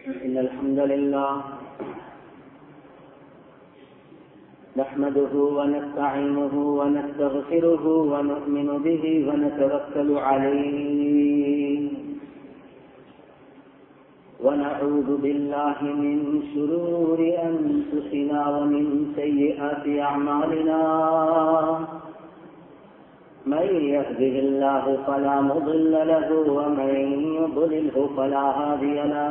إن الحمد لله نحمده ونستعينه ونستغفره ونؤمن به ونتوكل عليه ونعوذ بالله من شرور أنفسنا ومن سيئات أعمالنا من يهده الله فلا مضل له ومن يضلله فلا هادي له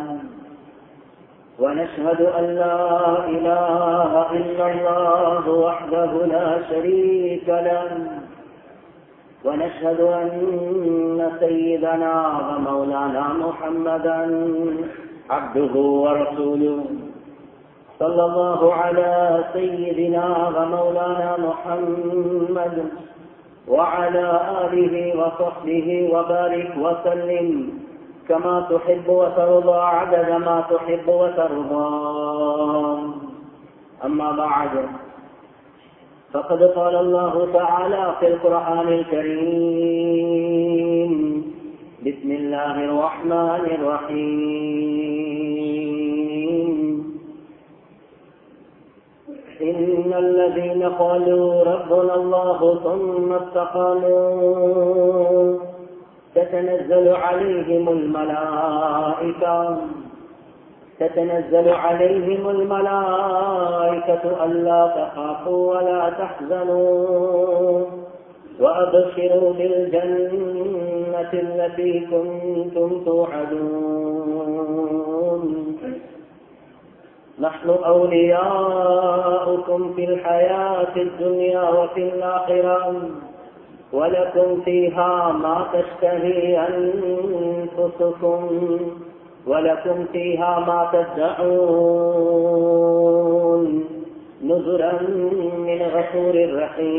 ونشهد أن لا إله إلا الله وحده لا شريك له ونشهد أن سيدنا ومولانا محمدا عبده ورسوله صلى الله على سيدنا ومولانا محمد وعلى آله وصحبه وبارك وسلم كما تحب وترضى عدد ما تحب وترضى أما بعد فقد قال الله تعالى في القرآن الكريم بسم الله الرحمن الرحيم إن الذين قالوا ربنا الله ثم استقاموا تتنزل عليهم الملائكة تتنزل عليهم الملائكة ألا تخافوا ولا تحزنوا وأبشروا بالجنة التي كنتم توعدون نحن أولياؤكم في الحياة الدنيا وفي الآخرة ولكم فيها ما تشتهي أنفسكم ولكم فيها ما تدعون نزلا من غفور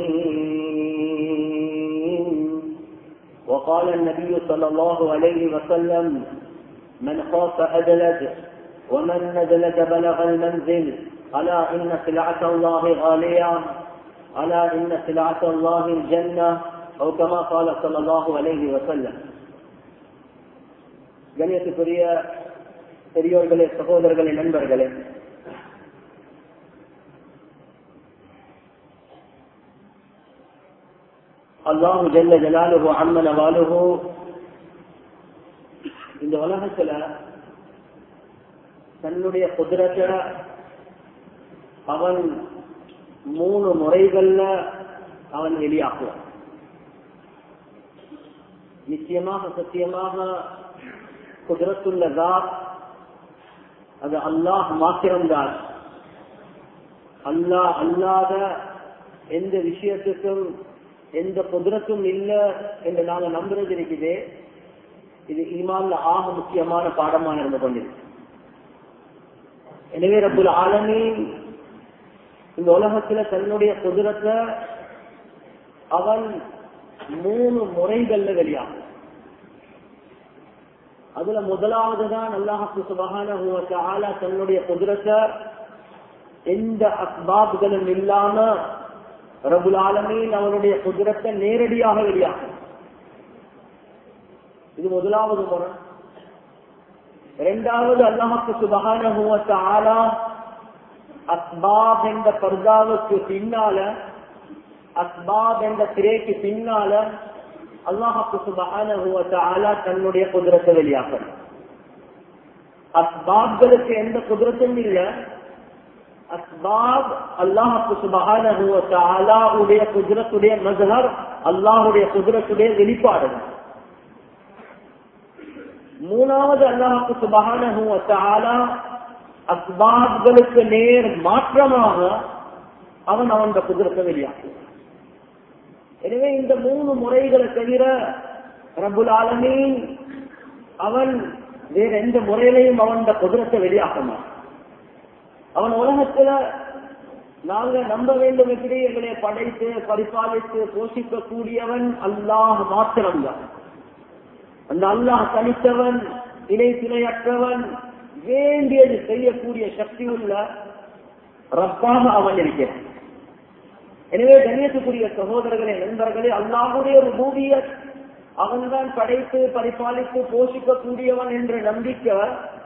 رحيم وقال النبي صلى الله عليه وسلم من خاف أدلج ومن ندلج بلغ المنزل ألا إن سلعة الله غالية ألا إن سلعة الله الجنة أو كما قال صلى الله عليه وسلم கணியத்துக்குரிய பெரியோர்களே சகோதரர்களே நண்பர்களே அல்லாஹு ஜல்ல ஜலாலுஹு அம்மன வாலுஹு இந்த உலகத்துல தன்னுடைய குதிரத்தை அவன் மூணு முறைகள்ல அவன் வெளியாக்குவான் நிச்சயமாக சத்தியமாக குதிரத்துள்ள அது அல்லாஹ் மாத்திரம்தான் அல்லாஹ் அல்லாத எந்த விஷயத்துக்கும் எந்த குதிரத்தும் இல்லை என்று நாங்க நம்புறது இருக்குது இது ஈமான்ல ஆக முக்கியமான பாடமா இருந்து கொண்டிருக்கு எனவே ரப்புல் ஆலமி இந்த உலகத்துல தன்னுடைய குதிரத்தை அவன் மூணு முறைகள்ல வெளியாகும் அதுல முதலாவது தான் அல்லாஹு சுபகான தன்னுடைய குதிரத்தை எந்த அஸ்பாப்களும் இல்லாம ரபுல் ஆலமீன் அவனுடைய குதிரத்தை நேரடியாக வெளியாகும் இது முதலாவது முறை இரண்டாவது அல்லாஹுக்கு சுபகான ஆலா அஸ்பாப் என்ற பர்தாவுக்கு பின்னால அஸ்பாப் என்ற திரைக்கு பின்னால அல்லாஹுக்கு சுபகான தன்னுடைய குதிரத்தை வெளியாக்கணும் அஸ்பாப்களுக்கு எந்த குதிரத்தும் இல்ல அஸ்பாப் அல்லாஹுக்கு சுபகான உடைய குதிரத்துடைய மதுகர் அல்லாஹுடைய குதிரத்துடைய வெளிப்பாடு மூணாவது அல்லாஹுக்கு சுபகான அஸ்பாப்களுக்கு நேர் மாற்றமாக அவன் அவன் குதிரத்தை வெளியாக்குவான் எனவே இந்த மூணு முறைகளை தவிர ரபுல் ஆலமீன் அவன் வேற எந்த முறையிலையும் அவன் குதிரத்தை வெளியாக்கணும் அவன் உலகத்துல நாங்க நம்ப வேண்டும் எப்படி எங்களை படைத்து பரிபாலித்து போஷிக்க கூடியவன் அல்லாஹ் மாத்திரம்தான் அந்த அல்லாஹ் தனித்தவன் இணை துணையற்றவன் வேண்டியது செய்யக்கூடிய சக்தி உள்ள ரப்பாக அவன் இருக்கிறான் எனவே கண்ணியத்துக்குரிய சகோதரர்களே நண்பர்களே அல்லாஹுடைய ஒரு பூமியர் அவன்தான் படைத்து பரிபாலித்து போஷிக்க கூடியவன் என்ற நம்பிக்கை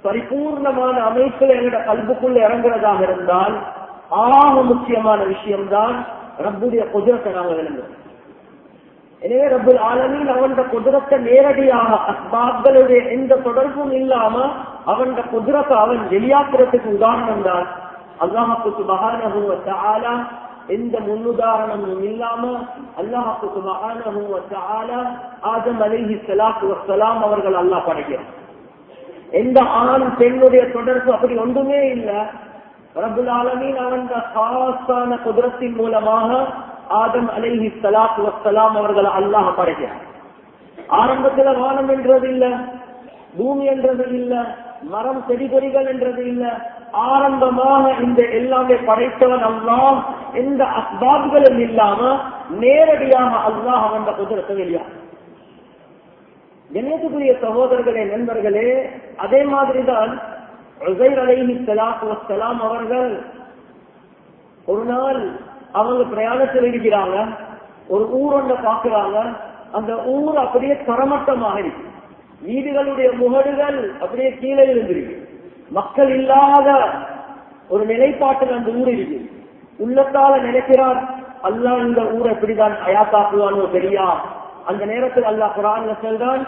பரிபூர்ணமான அமைப்புல எங்களோட கல்புக்குள்ள இறங்குறதாக இருந்தால் ஆக முக்கியமான விஷயம்தான் ரப்புடைய குதிரத்தை நாங்கள் விளங்குறோம் எனவே ரப்புல் ஆலமீன் அவன் குதிரத்தை நேரடியாக அஸ்பாப்களுடைய எந்த தொடர்பும் இல்லாம அவன் குதிரத்தை அவன் வெளியாக்குறதுக்கு உதாரணம் தான் அல்லாஹுக்கு சுபகானஹு தஆலா எந்த முன்னுதாரணமும் இல்லாம அல்லாஹுக்கு சுபகானஹு தஆலா ஆதம் அலைஹி ஸலாத்து வஸ்ஸலாம் அவர்கள் அல்லாஹ் படைக்கிறார் எந்த ஆண் பெண்ணுடைய தொடர்பு அப்படி ஒன்றுமே இல்லை ரபுல் ஆலமீன் அவன் காசான குதிரத்தின் மூலமாக ஆதம் அலைஹி சலாத்து வசலாம் அவர்கள் அல்லாஹ் படைக்கிறார் ஆரம்பத்துல வானம் என்றது இல்ல பூமி என்றது இல்ல மரம் செடி கொடிகள் என்றது இல்ல ஆரம்பமாக இந்த எல்லாமே படைத்தவன் அல்லாஹ் எந்த அஸ்பாப்களும் இல்லாம நேரடியாக அல்லாஹ் அவன் குதிரத்தை வெளியா கணேசபுரிய சகோதரர்களே நண்பர்களே அதே மாதிரிதான் அலைஹி சலாத்து வசலாம் அவர்கள் ஒரு நாள் அவங்க பிரயாணத்தில் இருக்கிறாங்க ஒரு ஊர் ஒன்றை பாக்குறாங்க அந்த ஊர் அப்படியே தரமட்டமாக இருக்கு வீடுகளுடைய முகடுகள் அப்படியே கீழே இருந்திருக்கு மக்கள் இல்லாத ஒரு நிலைப்பாட்டில் அந்த ஊர் இருக்கு உள்ளத்தால நினைக்கிறார் அல்லா இந்த ஊரை எப்படிதான் அயாத்தாக்குவானோ தெரியா அந்த நேரத்தில் அல்லாஹ் குரான்ல சொல்றான்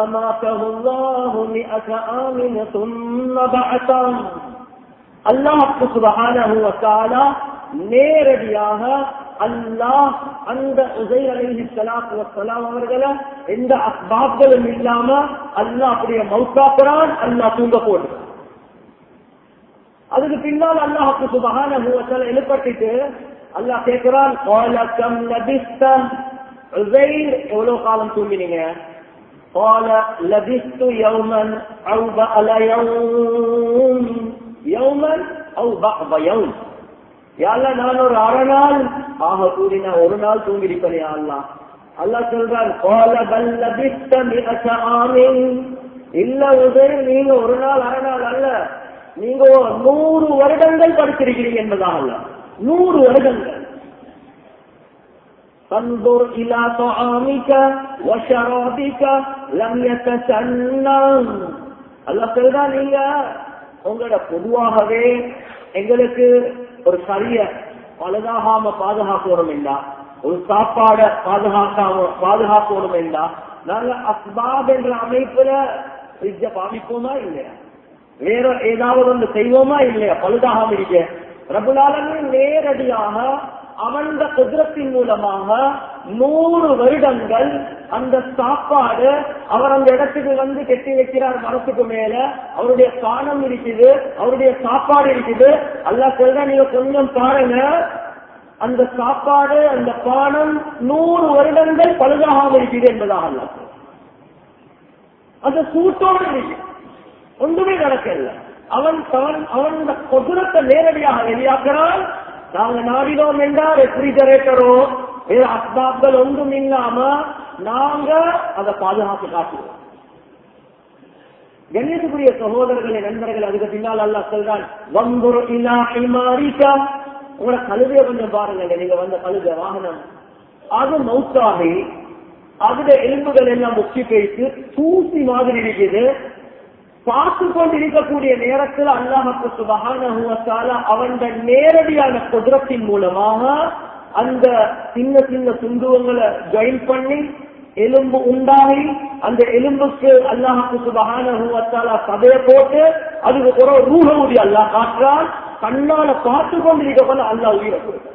அல்லாஹ் சுபஹானஹு நேரடியாக அல்லாஹ் அந்த உசை அலைஹி ஸலாத்து வஸ்ஸலாம் அவர்களை எந்த அஸ்பாப்களும் இல்லாம அல்லாஹ் அப்படியே மௌத்தாக்குறான் அல்லாஹ் தூங்க போடுறான் அதுக்கு பின்னால் அல்லாஹுக்கு சுபஹானஹு வஸல்லம் எழுப்பட்டுட்டு அல்லாஹ் கேட்கிறான் قال كم لبثت عزير எவ்வளவு காலம் தூங்கினீங்க قال لبثت يوما او بعض يوم يوما او بعض يوم யாழ்ல நான் ஒரு அரை நாள் ஆக கூடி நான் ஒரு நாள் தூங்கிருப்பேன் அல்லா அல்லா சொல்றான் கோல பல்ல பித்த மிக இல்ல உதவி நீங்க ஒரு நாள் அரை நாள் அல்ல நீங்க நூறு வருடங்கள் படிச்சிருக்கிறீங்க என்பதாக அல்ல நூறு வருடங்கள் فانظر إلى طعامك وشرابك لم يتسنى அல்லாஹ் சொல்றா நீங்க உங்களோட பொதுவாகவே எங்களுக்கு ஒரு சரிய பழுதாகாம பாதுகாக்கணும் என்றா ஒரு சாப்பாட பாதுகாக்காம பாதுகாக்கணும் என்றா நாங்க அஸ்பாப் என்ற அமைப்புல ஃப்ரிட்ஜ பாவிப்போமா இல்லையா வேற ஏதாவது ஒன்று செய்வோமா இல்லையா பழுதாகாம இருக்க பிரபுலாலுமே நேரடியாக அவந்த குதிரத்தின் மூலமாக நூறு வருடங்கள் அந்த சாப்பாடு அவர் அந்த இடத்துக்கு வந்து கெட்டி வைக்கிறார் மரத்துக்கு மேல அவருடைய காணம் இருக்குது அவருடைய சாப்பாடு இருக்குது அல்லா சொல்ற நீங்க கொஞ்சம் பாருங்க அந்த சாப்பாடு அந்த பானம் நூறு வருடங்கள் பழுதாகாம இருக்குது என்பதாக அல்ல அந்த சூட்டோடு இருக்கு ஒன்றுமே நடக்கல அவன் அவன் அவன் அந்த கொசுரத்தை நேரடியாக வெளியாக்குறான் நாங்க நாடினோம் என்றால் ரெஃப்ரிஜரேட்டரோ வேற அஸ்பாப்கள் ஒன்றும் இல்லாம நாங்க அதை பாதுகாத்து காட்டுவோம் கண்ணியத்துக்குரிய சகோதரர்களை நண்பர்கள் அதுக்கு பின்னால் அல்லா சொல்றான் வம்புரு இலா இமாரிக்கா உங்களோட கழுதைய கொஞ்சம் பாருங்க நீங்க வந்த கழுத வாகனம் அது மௌத்தாகி அதுல எலும்புகள் எல்லாம் முக்கி போயிட்டு தூசி மாதிரி இருக்குது பார்த்து கொண்டிருக்கக்கூடிய நேரத்தில் அல்லாஹுக்கு சுபகான அவன் நேரடியான குதிரத்தின் மூலமாக அந்த சின்ன சின்ன துண்டுவங்களை ஜாயின் பண்ணி எலும்பு உண்டாகி அந்த எலும்புக்கு அல்லாஹுக்கு சுபகான சதைய போட்டு அதுக்கு ஒரு ரூஹ ஊதி அல்லாஹ் காற்றால் கண்ணால பார்த்து கொண்டிருக்க அல்லாஹ் உயிரை கொடுக்க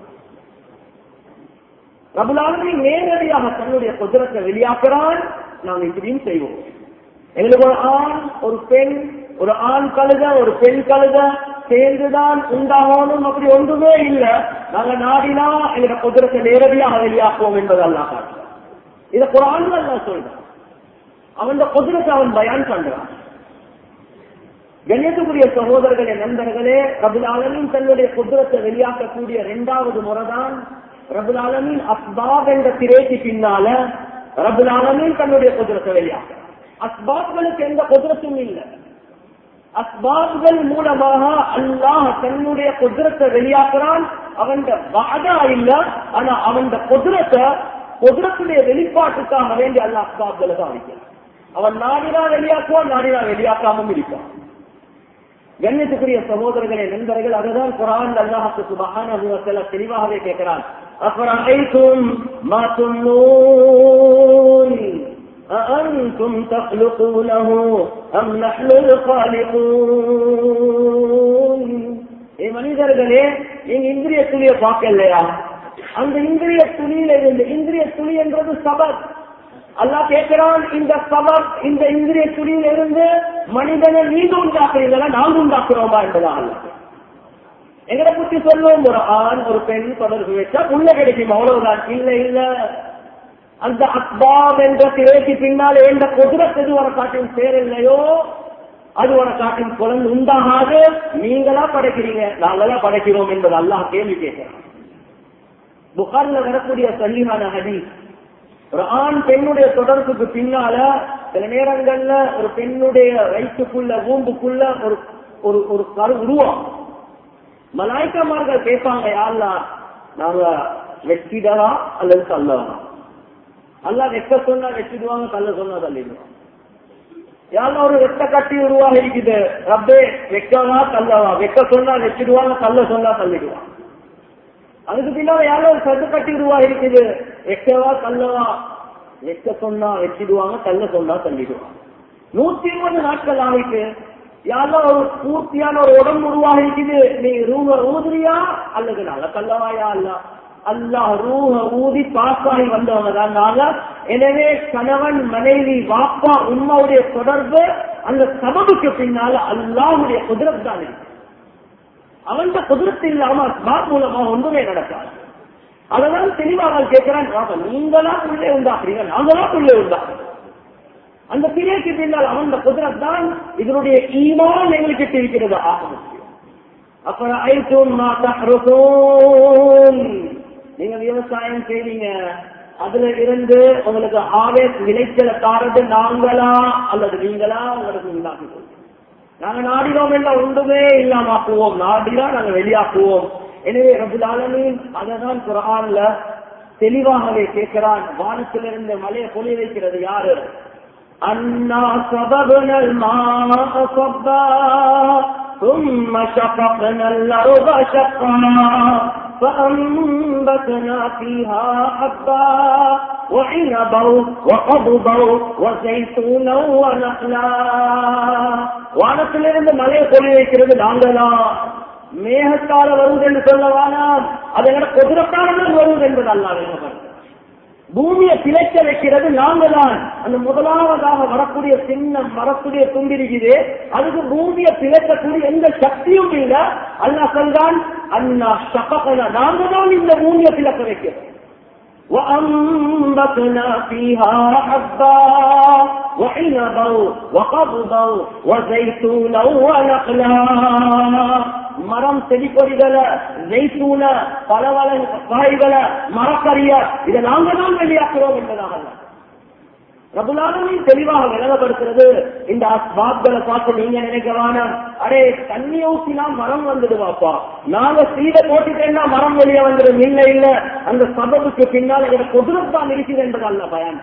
ரபுலாலுமே நேரடியாக தன்னுடைய குதிரத்தை வெளியாக்குறான் நாம் இப்படியும் செய்வோம் எங்களுக்கு ஒரு ஆண் ஒரு பெண் ஒரு ஆண் கழுத ஒரு பெண் கழுத சேர்ந்துதான் உண்டாகணும் அப்படி ஒன்றுமே இல்லை நாங்க நாடினா எங்க குதிரத்தை நேரடியாக வெளியாக்குவோம் என்பது அல்லா காட்டுறோம் இத குரான் அல்லா சொல்றான் அவன் குதிரத்தை அவன் பயான் பண்றான் கண்ணியத்துக்குரிய சகோதரர்களே நண்பர்களே ரபுல் ஆலமின் தன்னுடைய குதிரத்தை வெளியாக்கக்கூடிய இரண்டாவது முறைதான் ரபுல் ஆலமின் அஸ்பாப் என்ற திரைக்கு பின்னால ரபுல் ஆலமின் தன்னுடைய குதிரத்தை வெளியாக்க அஸ்பாப்களுக்கு எந்த குதிரத்தும் இல்லை அஸ்பாப்கள் மூலமாக அல்லாஹ் தன்னுடைய குதிரத்தை வெளியாக்குறான் அவன் வாதா இல்ல ஆனா அவன் குதிரத்தை குதிரத்துடைய வெளிப்பாட்டுக்காக வேண்டி அல்ல அஸ்பாப்களை தான் அளிக்கிறான் அவன் நாடினா வெளியாக்குவான் நாடினா வெளியாக்காமல் இருப்பான் கண்ணியத்துக்குரிய சகோதரர்களே நண்பர்கள் அதுதான் குரான் அல்லாஹுக்கு சுபஹானஹு வ தஆலா தெளிவாகவே கேட்கிறான் அஃபரஐதும் மா துன்னூன் أأنتم تخلقونه أم نحن الخالقون ஏ மனிதர்களே நீங்க இந்திரிய துளியை பார்க்கலையா அந்த இந்திரிய துளியில இருந்து இந்திரிய துளி என்றது சபர் அல்லாஹ் கேட்கிறான் இந்த சபர் இந்த இந்திரிய துளியில இருந்து மனிதனை நீங்க உண்டாக்குறீங்களா நாங்க உண்டாக்குறோமா என்பதா அல்ல எங்களை பத்தி சொல்லுவோம் ஒரு ஆண் ஒரு பெண் தொடர்பு வச்சா உள்ள கிடைக்கும் அவ்வளவுதான் இல்ல இல்ல அந்த அக்பாப் என்ற திரைக்கு பின்னால் எந்த குதிரத் எது வர காட்டும் சேரலையோ அது வர காட்டும் குழந்தை உண்டாகாது நீங்களா படைக்கிறீங்க நாங்களா படைக்கிறோம் என்பது அல்லாஹ் கேள்வி கேட்கிறான் புகார்ல வரக்கூடிய சல்லிமான ஹதீஸ் ஒரு ஆண் பெண்ணுடைய தொடர்புக்கு பின்னால சில நேரங்கள்ல ஒரு பெண்ணுடைய வயிற்றுக்குள்ள ஊம்புக்குள்ள ஒரு ஒரு ஒரு கரு உருவாகும் மலாய்க்கமார்கள் கேட்பாங்க யாருலா நாங்க வெற்றிடவா அல்லது தள்ளவா அல்லா வெக்க சொன்னா வெற்றிடுவாங்க தள்ள சொன்னா தள்ளிடுவாங்க யாரும் ஒரு வெட்ட கட்டி உருவாக இருக்குது ரப்பே வெக்கவா தள்ளவா வெக்க சொன்னா வெச்சிடுவாங்க தள்ள சொன்னா தள்ளிடுவாங்க அதுக்கு பின்னால யாரும் ஒரு சட்டு கட்டி உருவாக இருக்குது வெக்கவா தள்ளவா வெக்க சொன்னா வெச்சிடுவாங்க தள்ள சொன்னா தள்ளிடுவாங்க நூத்தி இருபது நாட்கள் ஆகிட்டு யாரும் ஒரு பூர்த்தியான ஒரு உடம்பு உருவாக இருக்குது நீ ரூஹ ஊதுறியா அல்லது நாங்க தள்ளவாயா அல்ல அல்லாஹ் ரூஹ ஊதி பாப்பாகி வந்தவங்க தான் நாங்க எனவே கணவன் மனைவி வாப்பா உண்மாவுடைய தொடர்பு அந்த சபபுக்கு பின்னால அல்லாஹுடைய குதிரத் தான் இருக்கு அவன் குதிரத்து இல்லாம ஸ்மார்ட் மூலமாக ஒன்றுமே நடக்காது அதனால் தெளிவாக கேட்கிறான் நீங்களா உள்ளே உண்டாக்குறீங்க நாங்களா உள்ளே உண்டாக்குறோம் அந்த பிரிவுக்கு பின்னால் அவன் குதிரத் தான் இதனுடைய ஈமான் எங்களுக்கு இருக்கிறது ஆக முக்கியம் அப்புறம் ஐத்தூன் நீங்க விவசாயம் செய்வீங்க அதுல இருந்து உங்களுக்கு ஆவே விளைச்சலை தாரது நாங்களா அல்லது நீங்களா உங்களுக்கு உண்டாக்கி நாங்க நாடினோம் எல்லாம் ஒன்றுமே இல்லாமாக்குவோம் நாடினா நாங்க வெளியாக்குவோம் எனவே ரபுலாலமின் அததான் குரான்ல தெளிவாகவே கேட்கிறான் வானத்திலிருந்து மலையை பொழி வைக்கிறது யாரு அண்ணா சபபனல் மாசப்பா ثم شققنا الأرض شقا فأنبتنا فيها حبا وعنبا وقضبا وزيتونا ونخلا வானத்திலிருந்து மழையை பொழி வைக்கிறது நாங்களா மேகத்தால வருவது என்று சொல்லவானா அது எங்க குதிரத்தாரர்கள் வருவது என்பது அல்ல பூமியை பிழைக்க வைக்கிறது நாங்க தான் அந்த முதலாவதாக வரக்கூடிய சின்னம் வரக்கூடிய துண்டிருக்குது அதுக்கு பூமியை பிழைக்கக்கூடிய எந்த சக்தியும் இல்ல அல்லா சொல்றான் அண்ணா சப்பகன நாங்க தான் இந்த பூமியை பிளக்க வைக்கிறோம் وأنبتنا فيها حبا وعنبا وقضبا وزيتونا ونخلا மரம் செடிக்கொடிகளை ஜெய்சூன பலவள காய்களை மரக்கறிய இதை நாங்க தான் வெளியாக்குறோம் என்பதாக ரபுலானமையும் தெளிவாக விளங்கப்படுத்துறது இந்த அஸ்பாப்களை பார்த்து நீங்க நினைக்கவான அடே தண்ணி ஊசினா மரம் வந்துடுவாப்பா நாங்க சீத போட்டுட்டேன்னா மரம் வெளியே வந்துடும் இல்ல இல்ல அந்த சபபுக்கு பின்னால் எங்க குதிரத்தான் இருக்குது என்பது அல்ல பயன்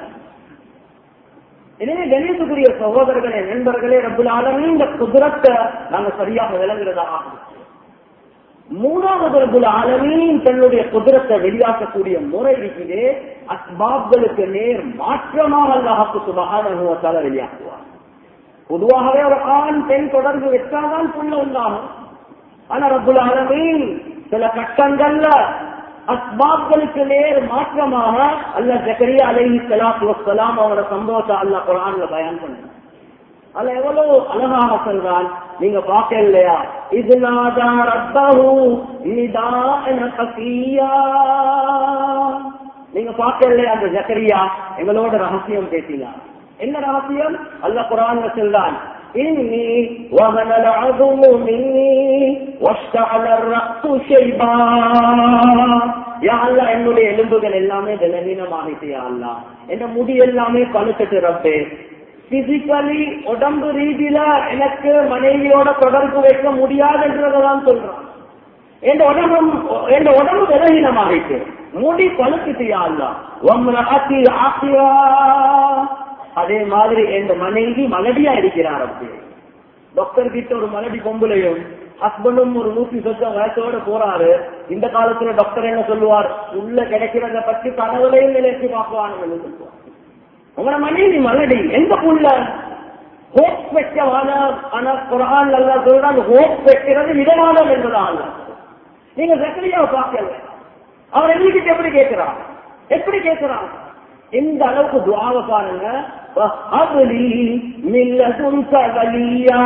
எனவே கணேசக்குரிய சகோதரர்களே நண்பர்களே ரபுலாலுமே இந்த குதிரத்தை நாங்க சரியாக விளங்குறதா மூணாவது ரபுல் ஆலமீன் தன்னுடைய குதிரத்தை வெளியாக்கக்கூடிய முறை இருக்குது அஸ்பாப்களுக்கு நேர் மாற்றமாக அல்லாஹுக்கு சுபகான வெளியாக்குவார் பொதுவாகவே ஒரு ஆண் பெண் தொடர்பு வச்சாதான் புள்ள உண்டாகும் ஆனா ரபுல் ஆலமீன் சில கட்டங்கள்ல அஸ்பாப்களுக்கு நேர் மாற்றமாக அல்ல ஜக்கரியா அலஹி சலாத்து வசலாம் அவரோட சம்பவத்தை அல்ல குரான்ல பயன் பண்ண அல்ல எவ்வளவு அழகாக சொல்றான் நீங்க பார்க்க இல்லையா இது நாதா ரப்பஹு நிதான கசியா நீங்க பார்க்க இல்லையா அந்த ஜக்கரியா எங்களோட ரகசியம் பேசினா என்ன ரகசியம் அல்ல குரான் சொல்றான் إني وهن العظم مني واشتعل الرأس شيبا யா அல்லா என்னுடைய எலும்புகள் எல்லாமே பலவீனமாகிட்டு யா அல்லா என்ன முடி எல்லாமே பழுத்துட்டு ரப்பே பிசிக்கலி உடம்பு ரீதியில எனக்கு மனைவியோட தொடர்பு வைக்க முடியாதுன்றதான் சொல்றான் என் உடம்பு என் உடம்பு பலவீனமாகிட்டு முடி பழுத்துட்டு யா அல்லா உம்ரஅத்தி ஆசியா அதே மாதிரி என் மனைவி மலடியா இருக்கிறார் அப்படி டாக்டர் கிட்ட ஒரு மலடி பொம்பளையும் ஹஸ்பண்டும் ஒரு நூத்தி சொச்சம் வயசோட போறாரு இந்த காலத்துல டாக்டர் என்ன சொல்லுவார் உள்ள கிடைக்கிறத பற்றி கனவுலையும் நிலைச்சு பார்க்குவான்னு சொல்லுவார் உங்களோட மனைவி மலடி எந்த புள்ள ஹோப் பெற்றவான ஆனா குரான் நல்லா சொல்றாங்க ஹோப் பெற்கிறது விதமானம் என்பதான் நீங்க சக்கரியாவை பார்க்கல அவர் எங்ககிட்ட எப்படி கேட்கிறான் எப்படி கேட்கிறான் எந்த அளவுக்கு துவாவை பாருங்க அபலி மில்லதும் கவலியா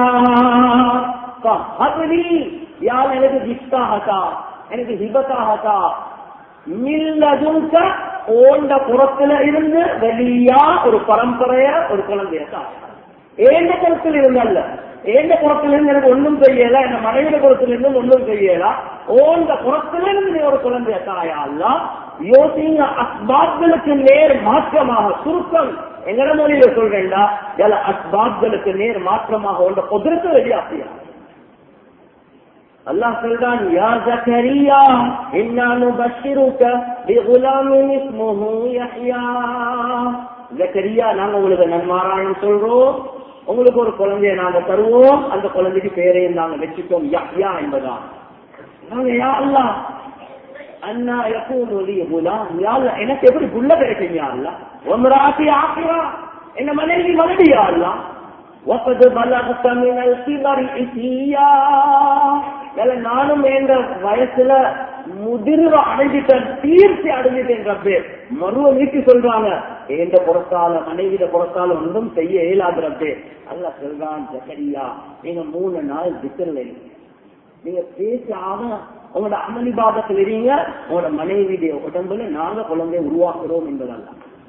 அபலி யார் எனக்கு கிஃப்டாகட்டா எனக்கு ஹிபத்தாகட்டா மில்லதும் ஓண்ட புறத்துல இருந்து வெளியா ஒரு பரம்பரைய ஒரு குழந்தைய ஏந்த குளத்தில் இருந்தல்ல ஏந்த குளத்துல இருந்து எனக்கு ஒன்றும் செய்யல என்ன மனைவிட குளத்துல இருந்து ஒன்றும் செய்யல ஓந்த குளத்துல இருந்து நீ ஒரு குழந்தைய தாயா அல்ல யோசிங்க அஸ்பாத்களுக்கு நேர் மாற்றமாக சுருக்கம் எங்கட மொழியில சொல்றேன்டா சில அஸ்பாத்களுக்கு நேர் மாற்றமாக உண்ட குதிரத்தை வெளியாசியா அல்லாஹ் சொல்றான் யா ஜக்கரியா இன்னா நுபஷ்ஷிருக பிகுலாமின் இஸ்முஹு யஹ்யா ஜக்கரியா நாங்க உங்களுக்கு நன்மாராயம் சொல்றோம் உங்களுக்கு ஒரு குழந்தைய நாங்க தருவோம் அந்த குழந்தைக்கு பேரையும் நாங்க வச்சுட்டோம் யஹ்யா என்பதான் நாங்க யா அல்லாஹ் அண்ணா யகூனு லி குலாம் யா அல்லாஹ் எனக்கு எப்படி புள்ள கிடைக்கும் யா அல்லாஹ் வம்ராத்தி ஆகிரா என்ன மனைவி மனைவி யா அல்லாஹ் وقد بلغت من الكبر عتيا நானும் என்ற வயசுல முதிர்வு அடைஞ்சிட்டேன் தீர்ச்சி அடைஞ்சிட்டேன் ரப்பே மருவ நீக்கி சொல்றாங்க எந்த புறத்தால மனைவிட புறத்தால ஒன்றும் செய்ய இயலாது ரப்பே அல்ல சொல்றான் ஜக்கரியா நீங்க மூணு நாள் திக்கல நீங்க பேசாம உங்களோட அமளிபாதத்தில் இருங்க உங்களோட மனைவியுடைய உடம்புல நாங்க குழந்தைய உருவாக்குறோம் என்பதல்ல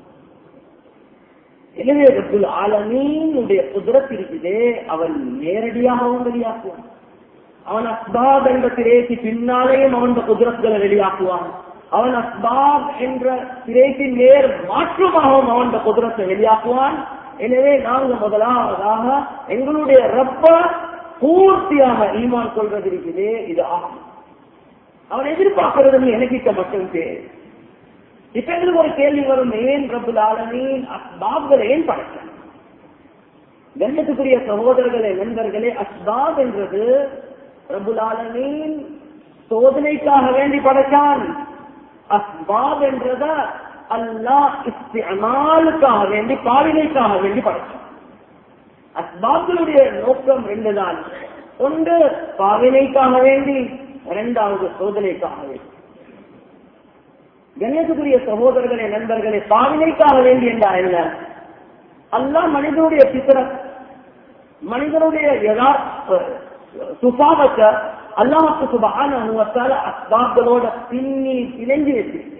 எனவே ரப்புல் ஆலமீனுடைய குதிரத் இருக்குதே அவன் நேரடியாகவும் வெளியாக்குவான் அவன் அஸ்பாப் என்ற திரைக்கு பின்னாலேயும் அவன் குதிரத்துகளை வெளியாக்குவான் அவன் அஸ்பாப் என்ற திரைக்கின் நேர் மாற்றமாகவும் அவன் குதிரத்தை வெளியாக்குவான் எனவே நாங்கள் முதலாவதாக எங்களுடைய ரப்ப பூர்த்தியாக ஈமான் சொல்றது இருக்குது இது ஆகும் அவன் எதிர்பார்க்கிறது எனக்கிட்ட மட்டும் பேர் இப்ப எங்களுக்கு ஒரு கேள்வி வரும் ஏன் ரபுல் ஆலமீன் அஸ்பாப்களை ஏன் படைச்சான் கண்ணுக்குரிய சகோதரர்களே நண்பர்களே அஸ்பாப் என்றது ரபுல் ஆலமீன் சோதனைக்காக வேண்டி படைச்சான் அஸ்பாப் என்றத அல்லாஹ் இஸ்திமாலுக்காக வேண்டி பாவினைக்காக வேண்டி படைச்சான் அஸ்பாப்களுடைய நோக்கம் ரெண்டுதான் ஒன்று பாவினைக்காக வேண்டி இரண்டாவது சோதனைக்காக வேண்டி கணேசக்குரிய சகோதரர்களே நண்பர்களே பாவினைக்காக வேண்டி என்றால் என்ன அல்லாஹ் மனிதனுடைய பித்தர மனிதனுடைய சுபாவத்தை அல்லாஹுக்கு சுபான அஸ்பாப்களோட பின்னி இணைஞ்சு வச்சிருக்கு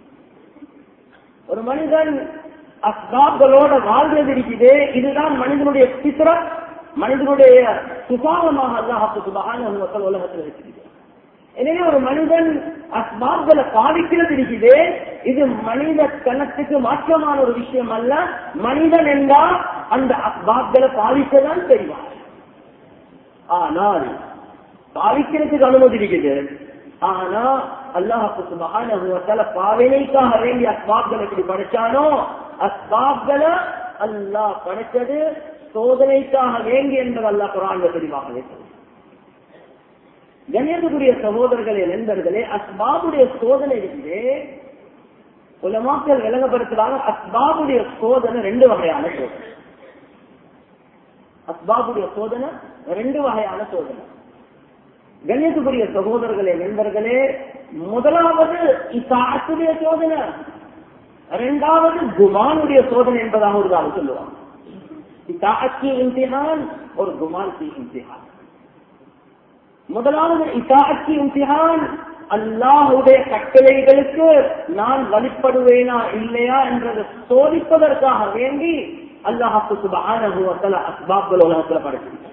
ஒரு மனிதன் அஸ்பாப்களோட வாழ்றது இருக்குது இதுதான் மனிதனுடைய பித்திர மனிதனுடைய சுபாவமாக அல்லாஹுக்கு சுபான உலகத்தில் வச்சிருக்கு எனவே ஒரு மனிதன் அஸ்பாப்களை பாதிக்கிறது இருக்குது இது மனித கணத்துக்கு மாற்றமான ஒரு விஷயம் அல்ல மனிதன் என்றால் அந்த அஸ்பாப்களை பாதிக்கதான் தெரிவார் ஆனால் பாதிக்கிறதுக்கு அனுமதி இருக்குது ஆனா அல்லாஹுக்கு மகான பாவனைக்காக வேண்டிய அஸ்பாப்களை எப்படி படைச்சானோ அஸ்பாப்களை அல்லாஹ் படைச்சது சோதனைக்காக வேண்டி என்பது அல்லாஹ் குரான் தெளிவாகவே சொல்லுது கணேசகுரிய சகோதரர்களே நண்பர்களே அஸ்பாபுடைய சோதனை இருந்து உலமாக்கள் விளங்கப்படுத்துறாங்க அஸ்பாபுடைய சோதனை ரெண்டு வகையான சோதனை அஸ்பாபுடைய சோதனை ரெண்டு வகையான சோதனை கணேசகுரிய சகோதரர்களே நண்பர்களே முதலாவது இசாத்துடைய சோதனை இரண்டாவது குமானுடைய சோதனை என்பதாக ஒரு காலம் சொல்லுவாங்க இசாட்சி இம்திஹான் ஒரு குமான் இம்திஹான் முதலாவது இசாட்சி இம்திஹான் அல்லாஹுடைய கட்டளைகளுக்கு நான் வழிபடுவேனா இல்லையா என்றதை சோதிப்பதற்காக வேண்டி அல்லாஹாக்கு சுபான அஸ்பாப்கள் உலகத்தில் படைச்சிருக்க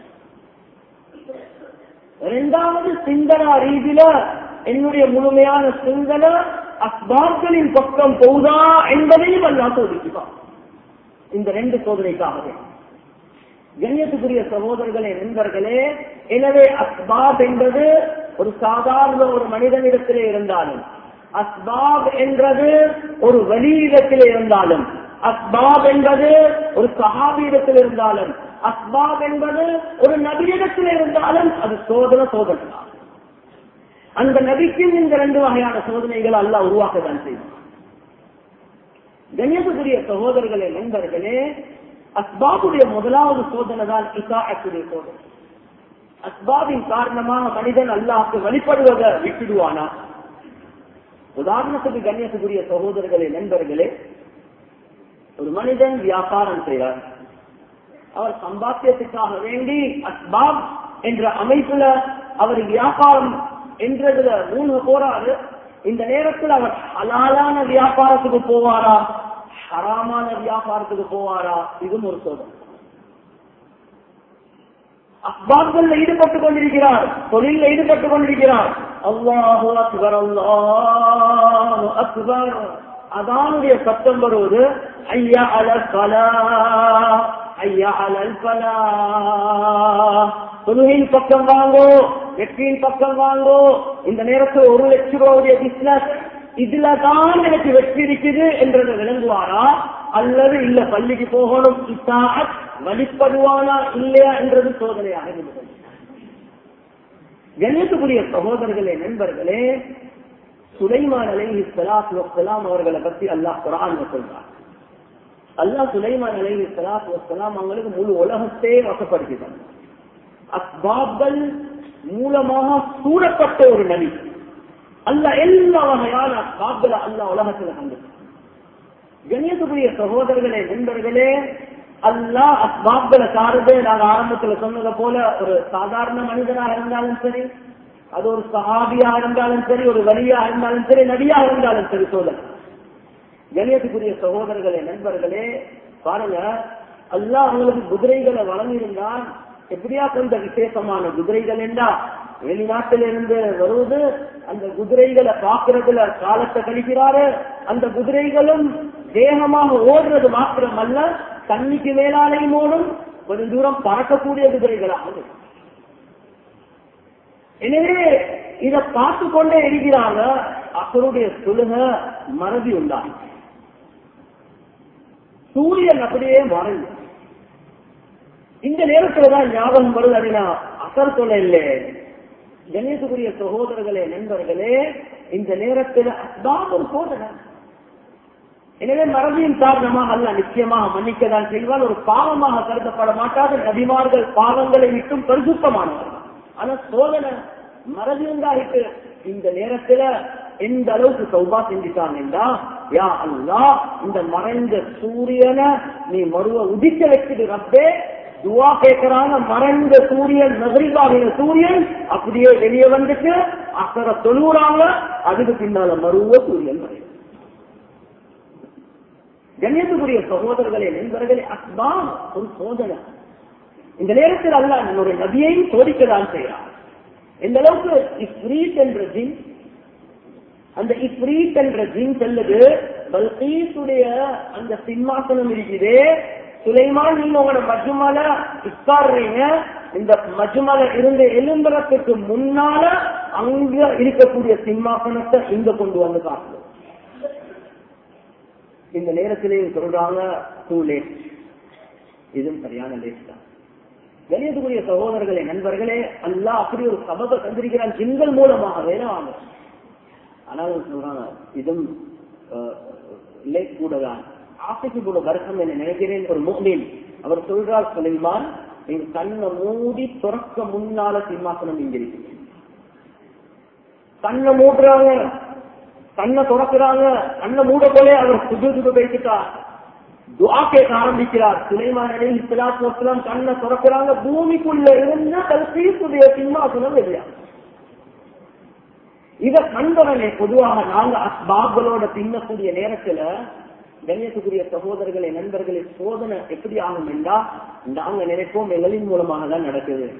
இரண்டாவது சிந்தனா ரீதியில என்னுடைய முழுமையான சிந்தனை அஸ்பாப்களின் பக்கம் போகுதா என்பதையும் அல்லா சோதிக்குவான் இந்த ரெண்டு சோதனைக்காக கண்ணியத்துக்குரிய சகோதரர்களே நண்பர்களே எனவே அஸ்பாப் என்பது ஒரு சாதாரண ஒரு மனிதனிடத்திலே இருந்தாலும் அஸ்பாப் என்றது ஒரு வெளியிடத்திலே இருந்தாலும் அஸ்பாப் என்பது ஒரு சகாபியிடத்தில் இருந்தாலும் அஸ்பாப் என்பது ஒரு நபியிடத்தில் இருந்தாலும் அது சோதனை சோதனை தான் அந்த நபிக்கும் இந்த ரெண்டு வகையான சோதனைகள் அல்ல உருவாக்கத்தான் செய்யும் கண்ணியத்துக்குரிய சகோதரர்களே நண்பர்களே அஸ்பாபுடைய முதலாவது சோதனை தான் இசாஅத்துடைய சோதனை அஸ்பாபின் காரணமாக மனிதன் அல்லாஹ்க்கு வழிபடுவதை விட்டுடுவானா உதாரணத்துக்கு கண்ணியத்துக்குரிய சகோதரர்களே நண்பர்களே ஒரு மனிதன் வியாபாரம் செய்கிறார் அவர் சம்பாத்தியத்துக்காக வேண்டி அஸ்பாப் என்ற அமைப்புல அவர் வியாபாரம் என்றதுல மூணு போறாரு இந்த நேரத்தில் அவர் ஹலாலான வியாபாரத்துக்கு போவாரா ஹராமான வியாபாரத்துக்கு போவாரா இதுவும் ஒரு சோதனை அஸ்பாப்கள் ஈடுபட்டுக் கொண்டிருக்கிறார் தொழிலில் ஈடுபட்டுக் கொண்டிருக்கிறார் அல்லாஹு அக்பர் அல்லாஹு அக்பர் அதானுடைய சத்தம் வருவது ஐயா அலல் பலா ஐயா அலல் பலா தொழுகையின் பக்கம் வாங்கோ வெற்றியின் பக்கம் வாங்கோ இந்த நேரத்தில் ஒரு லட்சம் ரூபாவுடைய பிசினஸ் இதுல தான் எனக்கு வெற்றி இருக்குது என்றதை விளங்குவாரா அல்லது இல்ல பள்ளிக்கு போகணும் இத்தாத் வழிபடுவானா இல்லையா என்றது சோதனையாக இருந்தது கண்ணியத்துக்குரிய சகோதரர்களே நண்பர்களே சுலைமான் அலைஹி ஸலாத்து வஸ்ஸலாம் அவர்களை பத்தி அல்லாஹ் குர்ஆன்ல சொல்றார் அல்லாஹ் சுலைமான் அலைஹி ஸலாத்து வஸ்ஸலாம் அவங்களுக்கு முழு உலகத்தை வசப்படுத்திட்டாங்க அஸ்பாப்கள் மூலமாக சூடப்பட்ட ஒரு நபி அல்ல எல்லா வகையான அஸ்பாப்களை அல்லாஹ் உலகத்துல கண்டு கண்ணியத்துக்குரிய சகோதரர்களே நண்பர்களே அல்லாஹ் அஸ்பாப்களை சார்ந்து நாங்க ஆரம்பத்துல சொன்னதை போல ஒரு சாதாரண மனிதனா இருந்தாலும் சரி அது ஒரு சஹாபியா இருந்தாலும் சரி ஒரு வலியா இருந்தாலும் சரி நடியா இருந்தாலும் சரி சோதனை கணியத்துக்குரிய சகோதரர்களே நண்பர்களே பாருங்க அல்லாஹ் அவங்களுக்கு குதிரைகளை வழங்கியிருந்தான் எப்படியா கொண்ட விசேஷமான குதிரைகள் என்றா வெளிநாட்டில இருந்து வருவது அந்த குதிரைகளை பார்க்கறதுல காலத்தை கழிக்கிறாரு அந்த குதிரைகளும் வேகமாக ஓடுறது மாத்திரம் அல்ல தண்ணிக்கு மேலாலையும் ஓடும் கொஞ்சம் தூரம் பறக்கக்கூடிய குதிரைகளாக இருக்கு. எனவே இதை பார்த்து கொண்டே இருக்கிறாங்க அவருடைய தொழுக மறதி உண்டாகும் சூரியன் அப்படியே மறைந்து இந்த நேரத்துல தான் ஞாபகம் வருது அப்படின்னா அசர் தொலை இல்லை கணேசக்குரிய சகோதரர்களே நண்பர்களே இந்த நேரத்தில் அதான் ஒரு சோதனை எனவே மறதியின் காரணமாக அல்ல நிச்சயமாக மன்னிக்கதான் செய்வால் ஒரு பாவமாக கருதப்பட மாட்டாத நபிமார்கள் பாவங்களை விட்டும் பரிசுத்தமானவர்கள் ஆனா சோதனை மறதி உண்டாயிட்டு இந்த நேரத்துல எந்த அளவுக்கு சௌபா செஞ்சுட்டான் என்றா யா அல்லா இந்த மறைந்த சூரியனை நீ மறுவ உதிக்க வச்சுட்டு ரப்பே துவா கேட்கிறாங்க மறைந்த சூரியன் நகரிவாகின சூரியன் அப்படியே வெளியே வந்துட்டு அக்கறை தொழுறாங்க அதுக்கு பின்னால மறுவ சூரியன் மறைவு கண்ணியத்துக்குரிய சகோதரர்களே நண்பர்களே அஸ்பாம் ஒரு சோதனை இந்த நேரத்தில் அல்ல நம்முடைய நபியையும் சோதிக்கதான் செய்யறார் எந்த அளவுக்கு இஃப்ரீட் என்ற ஜின் அந்த இஃப்ரீட் என்ற ஜின் செல்லுது பல்கீசுடைய அந்த சிம்மாசனம் இருக்குது சுலைமான் நீங்க உங்களோட மஜுமல உட்காடுறீங்க இந்த மஜுமல இருந்த எலும்பரத்துக்கு முன்னால அங்க இருக்கக்கூடிய சிம்மாசனத்தை இங்க கொண்டு வந்து காட்டணும் இந்த நேரத்திலேயும் சொல்றாங்க டூ லேட் இதுவும் சரியான லேட் தான் கணியத்துக்குரிய சகோதரர்களே நண்பர்களே அல்லா அப்படி ஒரு சபத்தை தந்திருக்கிறான் ஜின்கள் மூலமாக வேணாங்க ஆனாலும் சொல்றாங்க இதுவும் லேட் கூட தான் ஆசைக்கு கூட வருஷம் என்ன நினைக்கிறேன் ஒரு மோமின் அவர் சொல்றார் சுலைமான் நீங்க கண்ணை மூடி துறக்க முன்னால சிம்மாசனம் இங்க இருக்கு கண்ணை மூடுறாங்க கண்ணை துறக்கிறாங்க கண்ணை மூட போலே அவர் சுடு சுடு வைத்துட்டார் துவா கேட்க ஆரம்பிக்கிறார் சுலைமான் அலி இஸ்லாத்து வசலாம் கண்ணை துறக்கிறாங்க பூமிக்குள்ள இருந்த தல்சீசுடைய சிம்மாசனம் வெளியா இத கண்டவனே பொதுவாக நாங்க அஸ்பாப்களோட தின்னக்கூடிய நேரத்துல கண்ணியத்துக்குரிய சகோதரர்களே நண்பர்களே சோதனை எப்படி ஆகும் என்றா நாங்க நினைப்போம் எங்களின் மூலமாக தான் நடக்குது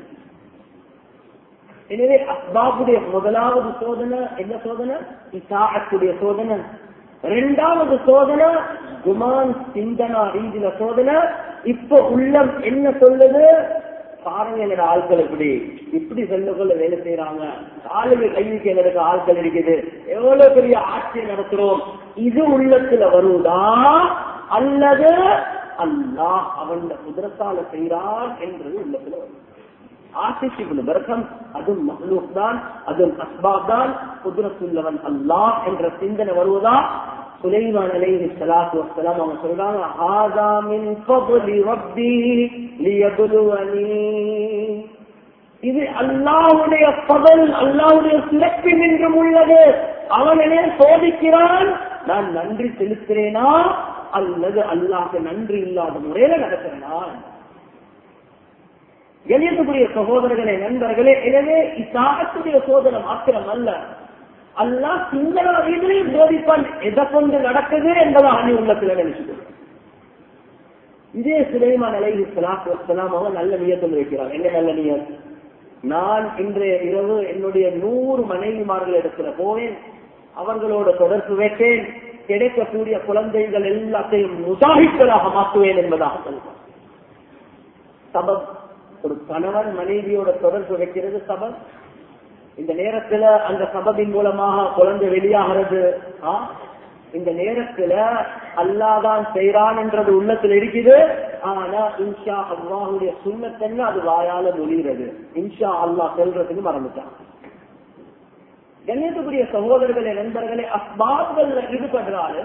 எனவே அஸ்பாபுடைய முதலாவது சோதனை என்ன சோதனை இசாஅத்துடைய சோதனை இரண்டாவது சோதனை குமான் சிந்தனா ரீதியில சோதனை இப்ப உள்ளம் என்ன சொல்லுது பாருங்க எங்க ஆட்கள் இப்படி இப்படி செல்லுக்குள்ள வேலை செய்யறாங்க ஆளுங்க கைவிக்கு எங்களுக்கு ஆட்கள் இருக்குது எவ்வளவு பெரிய ஆட்சி நடத்துறோம் இது உள்ளத்துல வருவதா அல்லது அல்லாஹ் அவன் குதிரத்தால செய்கிறான் என்றது உள்ளத்துல வரும் ஆசிஷிபுல் வர்க்கம் அதுவும் மஹ்லூக் தான் அதுவும் அஸ்பாப் தான் குதிரத்துள்ளவன் அல்லாஹ் என்ற சிந்தனை வருவதா சுலைமான் அலைஹி ஸலாத்து வஸ்ஸலாம் அவங்க சொல்றாங்க ஹாதா மின் ஃபضل ரப்பி லியப்லுவனி இது அல்லாஹ்வுடைய பதல் அல்லாஹ்வுடைய சிறப்பு என்றும் உள்ளது அவன் என்னை சோதிக்கிறான் நான் நன்றி செலுத்துறேனா அல்லது அல்லாஹ் நன்றி இல்லாத முறையில நடக்கிறேனா கணியத்துக்குரிய சகோதரர்களே நண்பர்களே எனவே இசாகத்துடைய சோதனை மாத்திரம் அல்ல அல்லாஹ் சிங்கள ரீதியிலையும் சோதிப்பான் எதை கொண்டு நடக்குது என்பதை அணி உள்ளத்துல நினைச்சுக்கணும் இதே சுலைமான் அலைஹி ஸலாத்து வஸ்ஸலாம் அவங்க நல்ல நியத்தில் வைக்கிறார் என்ன நல்ல நியத் நான் இன்றைய இரவு என்னுடைய நூறு மனைவிமார்கள் இடத்துல போவேன் அவர்களோட தொடர்பு வைத்தேன் கிடைக்கக்கூடிய குழந்தைகள் எல்லாத்தையும் முஜாஹித்களாக மாற்றுவேன் என்பதாக சொல்வார் சபப் ஒரு கணவன் மனைவியோட தொடர்பு வைக்கிறது சபப் இந்த நேரத்துல அந்த சபபின் மூலமாக குழந்தை வெளியாகிறது ஆ? இந்த நேரத்துல அல்லாதான் செய்யறான் என்றது உள்ளத்துல இருக்குது ஆனா இன்ஷா அல்லாஹுடைய சுண்ணத்தன்னு அது வாயால மொழிகிறது இன்ஷா அல்லாஹ் சொல்றதுக்கு மறந்துட்டான் கண்ணியத்துக்குரிய சகோதரர்களே நண்பர்களே அஸ்பாப்கள்ல ஈடுபடுறாரு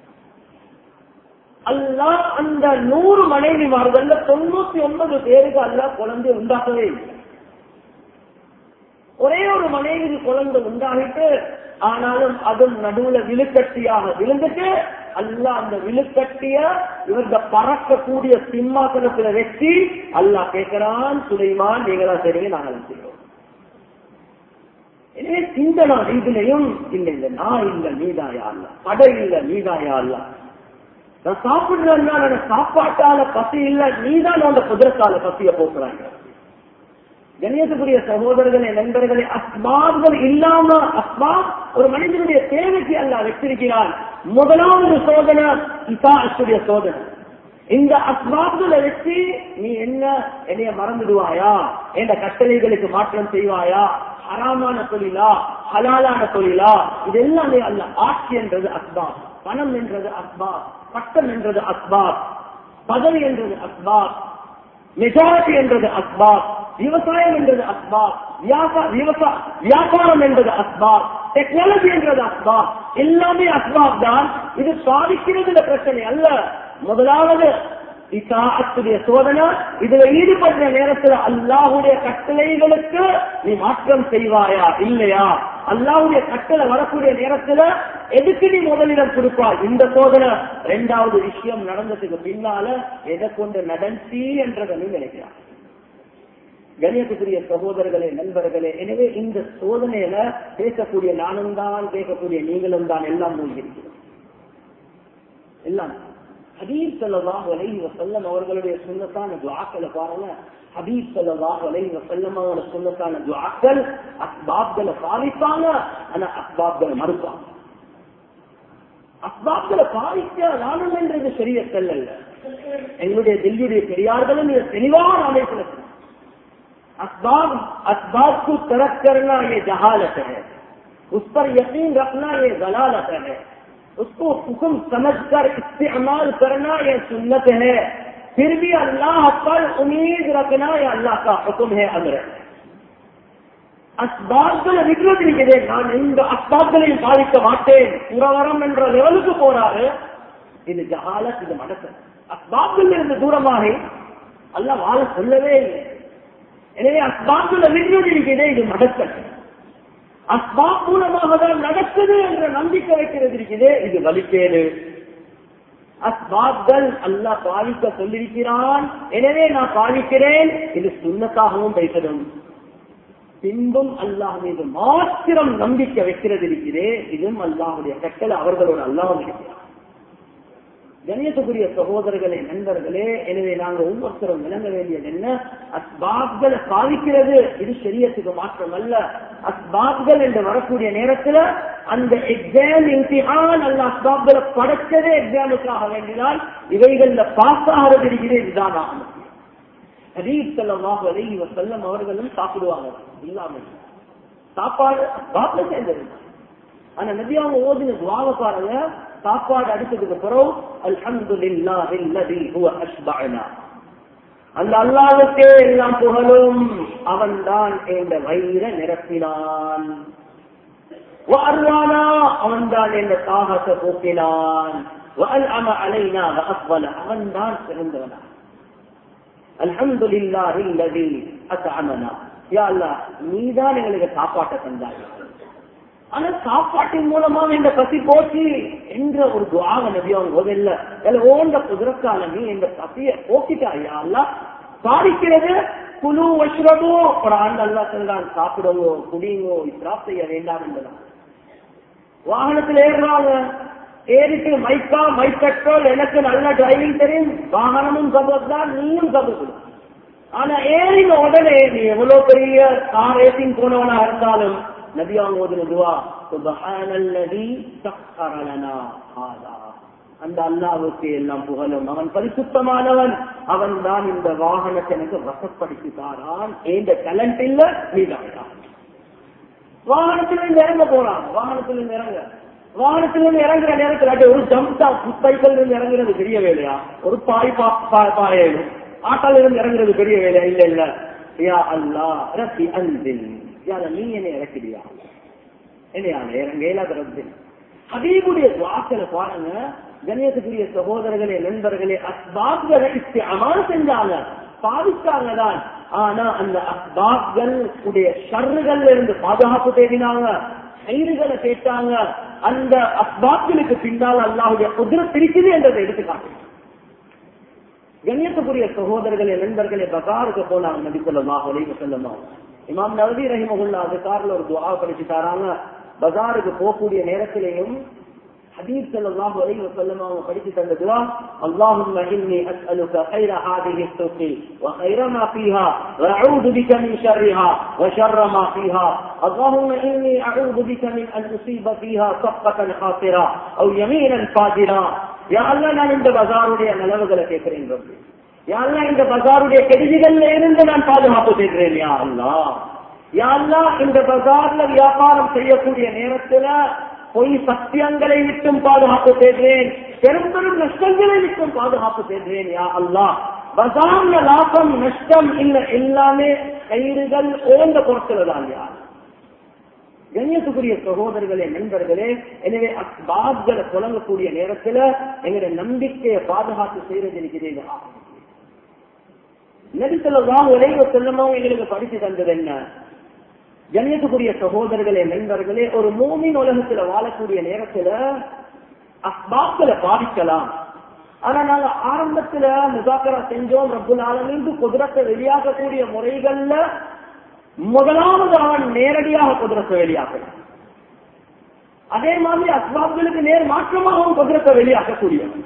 அல்லாஹ் அந்த நூறு மனைவிமார்கள் தொண்ணூத்தி ஒன்பது பேருக்கு அல்லாஹ் குழந்தை உண்டாக்கவே இல்லை ஒரே ஒரு மனைவி குழந்தை உண்டாகிட்டு ஆனாலும் அதுவும் நடுவுல விழுக்கட்டியாக விழுந்துட்டு அல்லா அந்த விழுக்கட்டிய இவர்த பறக்கக்கூடிய சிம்மாசனத்துல வச்சு அல்லாஹ் கேட்கிறான் சுலைமான் நீங்களா சரிங்க நாங்கள் செய்வோம் எனவே சிந்தனா இதுலயும் இல்ல இல்ல நான் இல்ல நீதாயா அல்ல படை இல்ல நீதாயா அல்ல நான் சாப்பிடுறதுனால எனக்கு சாப்பாட்டால பசி இல்ல நீதான் அந்த குதிரத்தால பசிய போக்குறாங்க கணியத்துக்குரிய சகோதரர்களே நண்பர்களே அஸ்பாப்கள் இல்லாம அஸ்பாப் ஒரு மனிதனுடைய தேவைக்கு அல்ல வச்சிருக்கிறான் முதலாவது சோதனை இசாசுடைய சோதனை இந்த அஸ்பாப்களை வச்சு நீ என்ன என்னைய மறந்துடுவாயா என்ற கட்டளைகளுக்கு மாற்றம் செய்வாயா ஹராமான தொழிலா ஹலாலான தொழிலா இது எல்லாமே அல்ல ஆட்சி என்றது அஸ்பாப் பணம் என்றது அஸ்பாப் பட்டம் என்றது அஸ்பாப் பதவி என்றது அஸ்பாப் மெஜாரிட்டி என்றது அஸ்பாப் விவசாயம் என்றது அஸ்பாப் வியாபாரம் என்றது அஸ்பாப் டெக்னாலஜி என்றது அஸ்பாப் எல்லாமே அஸ்பாப் தான் இது சாதிக்கிறது பிரச்சனை அல்ல முதலாவது இசாத்துடைய சோதனை இதுல ஈடுபடுற நேரத்துல அல்லாஹுடைய கட்டளைகளுக்கு நீ மாற்றம் செய்வாயா இல்லையா அல்லாஹுடைய கட்டளை வரக்கூடிய நேரத்துல எதுக்கு நீ முதலிடம் கொடுப்பாய் இந்த சோதனை ரெண்டாவது விஷயம் நடந்ததுக்கு பின்னால எதை கொண்டு நடந்தி என்றதை நீ நினைக்கிறார் கணியத்துக்குரிய சகோதரர்களே நண்பர்களே எனவே இந்த சோதனையில பேசக்கூடிய நானும் தான் கேட்கக்கூடிய நீங்களும் தான் எல்லாம் மூழ்கிருக்கிறோம் எல்லாம் ஹபீப் சல்லாஹ் அலைஹி வசல்லம் அவர்களுடைய சுண்ணத்தான துவாக்களை பாருங்க ஹபீப் சல்லாஹ் அலைஹி வசல்லம் அவங்களோட சுண்ணத்தான துவாக்கள் அஸ்பாப்களை பாதிப்பாங்க ஆனா அஸ்பாப்களை மறுப்பாங்க அஸ்பாப்களை பாதிக்க நானும் என்றது சரிய செல்லல்ல எங்களுடைய டெல்லியுடைய பெரியார்களும் இதை தெளிவான அமைப்புல असबाब असबाब को तरक करना ये जहालत है उस पर यकीन रखना ये जलालत है उसको हुक्म समझकर इस्तेमाल करना ये सुन्नत है फिर भी अल्लाह पर उम्मीद रखना ये अल्लाह का हुक्म है अमर அஸ்பாப்களை விட்டுவதிருக்கிறே நான் இந்த அஸ்பாப்களையும் பாதிக்க மாட்டேன் புறவரம் என்ற லெவலுக்கு போறாரு இது ஜஹாலத் இது மடக்க அஸ்பாப்கள் இருந்து தூரமாக அல்ல வாழ சொல்லவே இல்லை எனவே அஸ்பாப்களை விட்டுவதிருக்கிறே இது மடக்கல் அஸ்பாப் மூலமாக தான் நடக்குது என்ற நம்பிக்கை வைக்கிறது இருக்குது இது வலிக்கேடு அஸ்பாப்கள் அல்லா பாதிக்க சொல்லியிருக்கிறான் எனவே நான் பாதிக்கிறேன் இது சுண்ணத்தாகவும் பேசணும் பின்பும் அல்லாஹ் மீது மாத்திரம் நம்பிக்கை வைக்கிறது இருக்கிறே இதுவும் அல்லாஹுடைய கட்டளை அவர்களோட அல்லாஹ் இருக்கிறார் கணியத்துக்குரிய சகோதரர்களே நண்பர்களே எனவே நாங்கள் ஒவ்வொருத்தரும் விளங்க வேண்டியது என்ன அஸ்பாப்களை சாதிக்கிறது இது சரியத்துக்கு மாற்றம் அல்ல அஸ்பாப்கள் என்று வரக்கூடிய நேரத்துல அந்த எக்ஸாம் இம்திஹான் அல்ல அஸ்பாப்களை படைச்சதே எக்ஸாமுக்காக வேண்டினால் இவைகள்ல பாஸ் ஆகிறது இருக்கிறது இதுதான் ஆகும் ஹரீப் செல்லமாக அலைஹி வசல்லம் அவர்களும் சாப்பிடுவாங்க இல்லாமல் சாப்பாடு அஸ்பாப்ல சேர்ந்தது ஆனா நபி அவங்க ஓதின துவாவை பாருங்க சாப்பாடு அடிச்சதுக்கு பிறகு அல்ஹம்துலில்லாஹி அல்லதி ஹுவ அஷ்பஅனா அந்த அல்லாவுக்கே எல்லாம் புகழும் அவன்தான் என்ற வயிற நிரப்பினான் வாழ்வானா அவன்தான் என்ற தாகத்தை போக்கினான் وأنعم علينا وأفضل அவன்தான் சிறந்தவனா الحمد لله الذي أطعمنا யா அல்லாஹ் நீதான் எங்களுக்கு சாப்பாட்டை தந்தாய் ஆனா சாப்பாட்டின் மூலமா இந்த பசி போச்சு என்ற ஒரு துவாக நபி அவங்க போதில்ல அதுல ஓண்ட குதிரக்கால நீ இந்த பசிய போக்கிட்டாயா அல்ல சாதிக்கிறது குழு வஷ்ரமோ ஒரு ஆண்டு அல்லா சொல்றான் சாப்பிடவோ குடிங்கோ இஸ்ராப் செய்ய வேண்டாம் என்பதான் வாகனத்தில் ஏறுறாங்க ஏறிட்டு மைக்கா மைக் பெட்ரோல் எனக்கு நல்ல டிரைவிங் தெரியும் வாகனமும் சபத் தான் நீயும் சபத் ஆனா ஏறின உடனே நீ எவ்வளவு பெரிய கார் ரேசிங் போனவனா இருந்தாலும் நபியாங்க ஓதுன துவா சுபஹானல்லதி சக்கர லனா ஹாதா அந்த அல்லாவுக்கு எல்லாம் புகழும் அவன் பரிசுத்தமானவன் அவன் தான் இந்த வாகனத்தை எனக்கு வசப்படுத்தி தாரான் ஏந்த டேலண்ட் இல்ல நீதான் வாகனத்திலிருந்து இறங்க போறான் வாகனத்திலிருந்து இறங்க வாகனத்திலிருந்து இறங்குற நேரத்தில் அப்படியே ஒரு ஜம்டா சைக்கிள் இருந்து இறங்குறது பெரிய வேலையா ஒரு பாய் பாயும் ஆட்டால இருந்து இறங்குறது பெரிய வேலையா இல்ல இல்ல யா அல்லா ரத்தி அன்பில் யார நீ என்னை இறக்கிறியா என்னையா இறங்க இல்லாத ரத்து ஹபீபுடைய வாக்களை பாருங்க கணியத்துக்குரிய சகோதரர்களே நண்பர்களே அஸ்பாப்களை அமல் செஞ்சாங்க பாதிச்சாங்க தான் ஆனா அந்த அஸ்பாப்கள் உடைய ஷர்றுகள்ல இருந்து பாதுகாப்பு தேடினாங்க கயிறுகளை கேட்டாங்க அந்த அஸ்பாப்களுக்கு பின்னால் அல்லாஹுடைய குதிரை இருக்குது என்றதை எடுத்துக்காட்டு கண்ணியத்துக்குரிய சகோதரர்களே நண்பர்களே பகாருக்கு போனாங்க நபி சொல்லமா ஒலைவு சொல்லமா இமாம் நவதி ரஹிமகுல்லா அது காரில் ஒரு துவா படிச்சு தராங்க பஜாருக்கு போகக்கூடிய நேரத்திலேயும் حديث صلى الله عليه وسلم وقريت تندوا اللهم إني أسألك خير هذه السوق وخير ما فيها وأعوذ بك من شرها وشر ما فيها اللهم إني أعوذ بك من أن أصيب فيها صفقة خاطرة أو يمينا فاجرا يا الله நான் இந்த பஜாருடைய நிலவுகளை கேட்கிறேன் ரப்பி யா அல்லா இந்த பஜாருடைய கெடுதிகள்ல இருந்து நான் பாதுகாப்பு செய்கிறேன் யா அல்லா யா அல்லா இந்த பஜார்ல வியாபாரம் செய்யக்கூடிய நேரத்துல பொய் சத்தியங்களை விட்டும் பாதுகாப்பு செய்கிறேன் பெரும் பெரும் நஷ்டங்களை விட்டும் பாதுகாப்பு செய்கிறேன் யா அல்லா பசார்ல லாபம் நஷ்டம் இல்ல எல்லாமே கயிறுகள் ஓந்த பொருட்கள் தான் யார் கண்ணியத்துக்குரிய சகோதரர்களே நண்பர்களே எனவே அஸ்பாப்களை தொடங்கக்கூடிய நேரத்துல எங்களுடைய நம்பிக்கையை பாதுகாத்து செய்யறது இருக்கிறீங்க நெரிசலாம் உலக செல்லமும் எங்களுக்கு படித்து தந்தது என்ன கண்ணியத்துக்குரிய சகோதரர்களே நண்பர்களே ஒரு மூமின் உலகத்துல வாழக்கூடிய நேரத்துல அஸ்பாப்களை பாதிக்கலாம் ஆனா நாங்க ஆரம்பத்துல முதாக்கரா செஞ்சோம் ரப்புல் ஆலமிந்து குதிரத்தை வெளியாகக்கூடிய முறைகள்ல முதலாவது அவன் நேரடியாக குதிரத்தை வெளியாக்கலாம் அதே மாதிரி அஸ்பாப்களுக்கு நேர் மாற்றமாகவும் குதிரத்தை வெளியாக்கக்கூடியவன்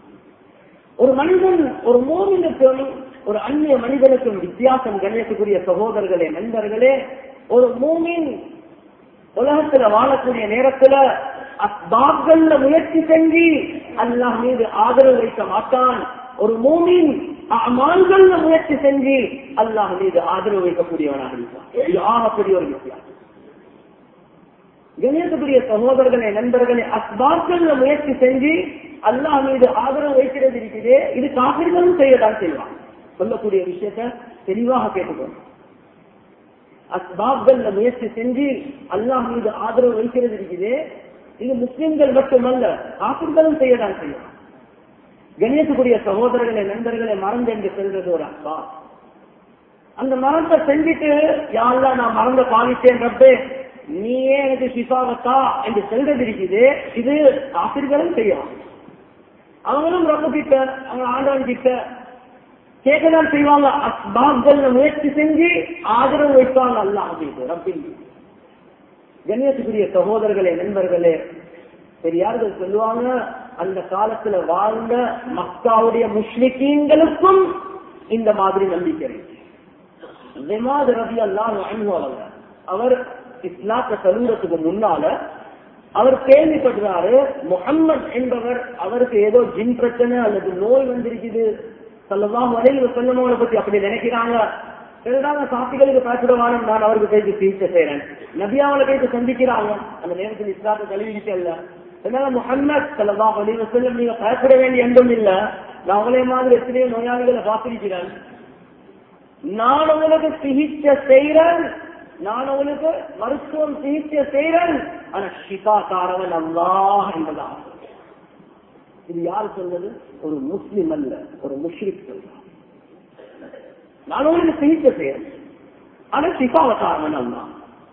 ஒரு மனிதன் ஒரு மோமினுக்கும் ஒரு அந்நிய மனிதனுக்கும் வித்தியாசம் கண்ணியத்துக்குரிய சகோதரர்களே நண்பர்களே ஒரு மூமின் உலகத்துல வாழக்கூடிய நேரத்துல அஸ்பாப்கள்ல முயற்சி செஞ்சு அல்லாஹ் மீது ஆதரவு வைக்க மாட்டான் ஒரு மூமின் அமான்கள்ல முயற்சி செஞ்சு அல்லாஹ் மீது ஆதரவு வைக்கக்கூடியவனாக இருப்பான் ஆகக்கூடிய ஒரு வித்தியாசம் கணேசக்குரிய சகோதரர்களே நண்பர்களே அஸ்பாப்கள்ல முயற்சி செஞ்சு அல்லாஹ் மீது ஆதரவு வைக்கிறது இருக்குது இது காப்பிர்களும் செய்யதான் செய்வான் சொல்லக்கூடிய விஷயத்த தெளிவாக கேட்டுக்கணும் அஸ்பாப்கள்ல முயற்சி செஞ்சு அல்லாஹ் மீது ஆதரவு வைக்கிறது இருக்குது இது முஸ்லிம்கள் மட்டுமல்ல காப்பிர்களும் செய்யதான் செய்யும் கணேசக்குரிய சகோதரர்களே நண்பர்களே மறந்து என்று செல்றது ஒரு அஸ்பா அந்த மரத்தை செஞ்சுட்டு யாரெல்லாம் நான் மறந்த பாலித்தேன் ரப்பே நீயே எனக்கு சிசாவத்தா என்று செல்றது இருக்குது இது காப்பிர்களும் செய்யலாம் அவங்களும் ரொம்ப கிட்ட அவங்க ஆண்டவன் கிட்ட கேட்கதான் செய்வாங்க அஸ்பாப்கள் முயற்சி செஞ்சு ஆதரவு வைப்பாங்க அல்ல அப்படின்னு ரப்பின் கண்ணியத்துக்குரிய சகோதரர்களே நண்பர்களே பெரியார்கள் சொல்லுவாங்க அந்த காலத்துல வாழ்ந்த மக்காவுடைய முஸ்லிக்கீன்களுக்கும் இந்த மாதிரி நம்பிக்கை விமாத் ரவி அல்லாஹ் அவங்க அவர் இஸ்லாத்தை தழுவுறதுக்கு முன்னால அவர் கேள்விப்படுறாரு முகம்மது என்பவர் அவருக்கு ஏதோ ஜின் பிரச்சனை அல்லது நோய் வந்திருக்குது சொல்லலாம் வரையில் சொல்லமோட பத்தி அப்படி நினைக்கிறாங்க சரிதாங்க சாப்பிகளுக்கு பேசிடுவானு நான் அவருக்கு பேசி சிகிச்சை செய்யறேன் நபியாவளை பேசி சந்திக்கிறாங்க அந்த நேரத்தில் இஸ்லாத்தை கழுவிக்கிட்டு அல்ல அதனால முகம்மது சல்லல்லாஹு அலைஹி வஸல்லம் நீங்க பயப்பட வேண்டிய எண்டும் இல்ல நான் உங்களே மாதிரி எத்தனையோ நோயாளிகளை பார்த்திருக்கிறேன் நான் உங்களுக்கு சிகிச்சை செய்யறேன் நான் உங்களுக்கு மருத்துவம் சிகிச்சை செய்யறேன் ஆனா ஷிகா காரவன் அல்லாஹ் என்பதான் இது யார் சொன்னது ஒரு முஸ்லிம் அல்ல ஒரு முஷ்ரிக் சொல்றான் நான் உங்களுக்கு சிகிச்சை செய்யறேன் ஆனா ஷிகாவை காரவன் அல்லாஹ்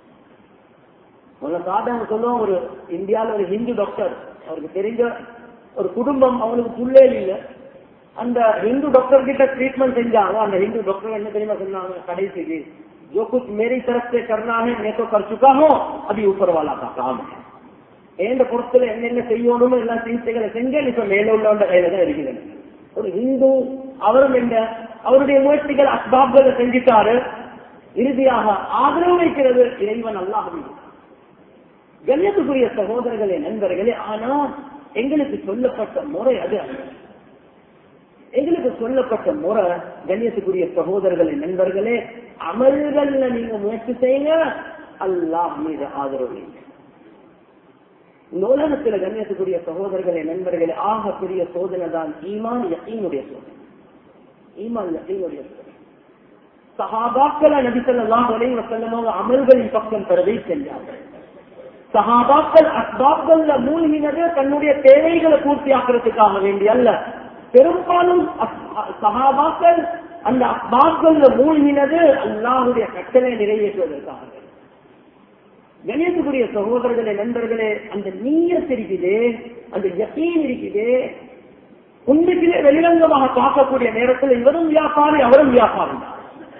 உங்களை சாதாரண சொல்லுவோம் ஒரு இந்தியாவில் ஒரு ஹிந்து டாக்டர் அவருக்கு தெரிஞ்ச ஒரு குடும்பம் அவனுக்கு புள்ளே இல்லை அந்த हिंदू डॉक्टर கிட்ட ட்ரீட்மெண்ட் செஞ்சாங்க அந்த हिंदू डॉक्टर என்ன தெரியுமா சொன்னாங்க கடைசிக்கு जो कुछ मेरी तरफ से करना है मैं तो कर चुका हूँ अभी ऊपर वाला का काम है எந்த பொறுத்துல என்னென்ன செய்யணும் எல்லாம் சிகிச்சைகளை செஞ்சேன் இப்ப மேல உள்ளவண்ட கையில தான் இருக்கிறது ஒரு ஹிந்து அவரும் என்ன அவருடைய முயற்சிகள் அஸ்பாப்களை செஞ்சுட்டாரு இறுதியாக ஆதரவு வைக்கிறது இறைவன் அல்லாஹ் கண்ணியத்துக்குரிய சகோதரர்களே நண்பர்களே ஆனா எங்களுக்கு சொல்லப்பட்ட முறை அது அல்ல எங்களுக்கு சொல்லப்பட்ட முறை கண்ணியத்துக்குரிய சகோதரர்களே நண்பர்களே அமல்கள்ல நீங்க முயற்சி செய்யுங்க அல்லாஹ் மீது ஆதரவு வைங்க. இந்த உலகத்துல கண்ணியத்துக்குரிய சகோதரர்களே நண்பர்களே ஆக பெரிய சோதனை தான் ஈமான் யக்கீனுடைய சோதனை ஈமான் யக்கீனுடைய சோதனை சஹாபாக்களை நபிசல்லாஹ் அலைஹி வஸல்லம் அமல்களின் பக்கம் பெறவை செஞ்சார்கள் சஹாபாக்கள் அஸ்பாப்கள்ல மூழ்கினது தன்னுடைய தேவைகளை பூர்த்தி ஆக்குறதுக்காக வேண்டி அல்ல பெரும்பாலும் அஸ்- சஹாபாக்கள் அந்த அஸ்பாப்கள்ல மூழ்கினது அல்லாஹுடைய கட்டளை நிறைவேற்றுவதற்காக கணேசக்குரிய சகோதரர்களே நண்பர்களே அந்த நீயத் இருக்குது அந்த யக்கீன் இருக்குது உண்மைக்கிலே வெளிரங்கமாக பார்க்கக்கூடிய நேரத்தில் இவரும் வியாபாரி அவரும் வியாபாரி தான்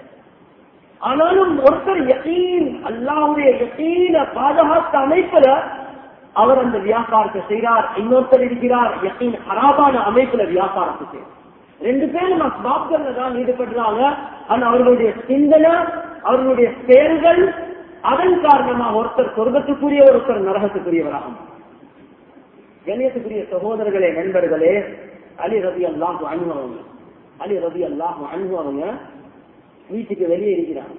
ஆனாலும் ஒருத்தர் யகீன் அல்லாவுடைய யகீன பாதுகாத்த அமைப்புல அவர் அந்த வியாபாரத்தை செய்கிறார் இன்னொருத்தர் இருக்கிறார் யகீன் ஹராபான அமைப்புல வியாபாரத்தை செய்கிறார் ரெண்டு பேரும் அஸ்பாப்கள்ல தான் ஈடுபடுறாங்க ஆனா அவர்களுடைய சிந்தனை அவர்களுடைய செயல்கள் அதன் காரணமாக ஒருத்தர் சொர்க்கத்துக்குரிய ஒருத்தர் நரகத்துக்குரியவராகும் கணியத்துக்குரிய சகோதரர்களே நண்பர்களே அலி ரவி அல்லாஹ் அனுபவங்க அலி ரவி அல்லாஹ் அனுபவங்க வீட்டுக்கு வெளியே இருக்கிறாங்க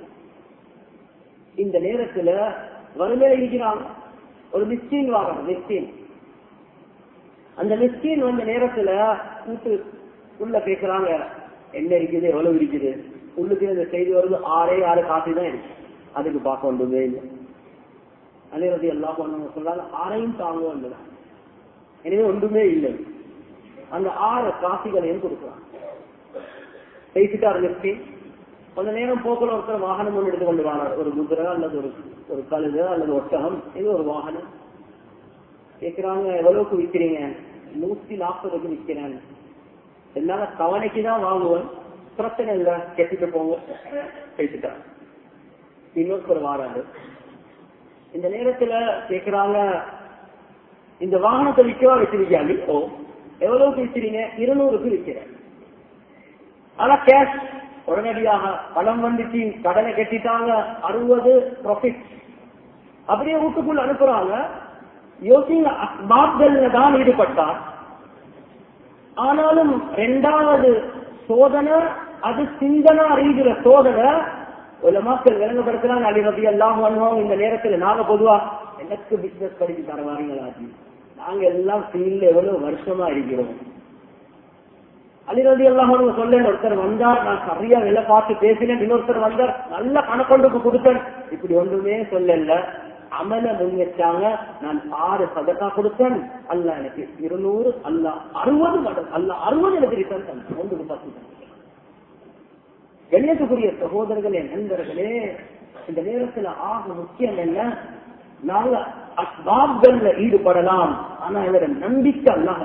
இந்த நேரத்துல வறுமையில இருக்கிறாங்க ஒரு மிஸ்கின் வாங்க மிஸ்கின் அந்த மிஸ்கின் வந்த நேரத்துல கூட்டு உள்ள பேசுறாங்க என்ன இருக்குது எவ்வளவு இருக்குது உள்ளுக்கு இந்த செய்தி வருது ஆறே ஆறு காசு தான் இருக்கு அதுக்கு பார்க்க ஒன்றுமே இல்லை அதே வந்து எல்லா பொண்ணுங்க சொல்றாங்க ஆறையும் தாங்குவோம் எனவே ஒன்றுமே இல்லை அந்த ஆறு காசிகளையும் கொடுக்குறாங்க பேசிட்டார் மிஸ்கின் கொஞ்ச நேரம் போக்குல ஒருத்தர் வாகனம் ஒன்று எடுத்து கொண்டு வாங்க ஒரு குதிரை அல்லது ஒரு ஒரு கழுது அல்லது ஒட்டகம் இது ஒரு வாகனம் கேக்குறாங்க எவ்வளவுக்கு விற்கிறீங்க நூத்தி நாற்பதுக்கு விற்கிறேன் என்னால கவனைக்கு தான் வாங்குவேன் பிரச்சனை இல்ல கெட்டிட்டு போங்க பேசிட்டா இன்னொருத்தர் வாராரு இந்த நேரத்துல கேக்குறாங்க இந்த வாகனத்தை விற்கவா வச்சிருக்கியா ஓ எவ்வளவுக்கு விற்கிறீங்க இருநூறுக்கு விற்கிறேன் ஆனா கேஷ் உடனடியாக பணம் வந்துச்சு கடனை கட்டிட்டாங்க அறுபது ப்ராஃபிட் அப்படியே வீட்டுக்குள்ள அனுப்புறாங்க யோசிங்க அஸ்பாப்கள்ல தான் ஈடுபட்டார் ஆனாலும் இரண்டாவது சோதனை அது சிந்தனா ரீதியில சோதனை உலமாக்கள் விளங்கப்படுத்துறாங்க அலி ரபி எல்லாம் பண்ணுவோம் இந்த நேரத்துல நாங்க பொதுவா எனக்கு பிசினஸ் படிச்சு தரவாரீங்களா நாங்க எல்லாம் ஃபீல்ட்ல எவ்வளவு வருஷமா இருக்கிறோம் அலிரதி எல்லாம் சொல்ல ஒருத்தர் வந்தார் நான் சரியா வேலை பார்த்து பேசினேன் இன்னொருத்தர் வந்தார் நல்ல கணக்கொண்டுக்கு கொடுத்தேன் இப்படி ஒன்றுமே சொல்லல அமல முன் வச்சாங்க நான் ஆறு சதக்கா கொடுத்தேன் அல்ல எனக்கு இருநூறு அல்ல அறுபது மடம் அல்ல அறுபது எனக்கு ரிட்டர்ன் தந்தேன் ஒன்றுக்கு பத்து தந்தேன். கண்ணியத்துக்குரிய சகோதரர்களே நண்பர்களே இந்த நேரத்துல ஆக முக்கியம் என்ன நாங்க அஸ்பாப்கள்ல ஈடுபடலாம் ஆனா இதோட நம்பிக்கை அல்லாஹ்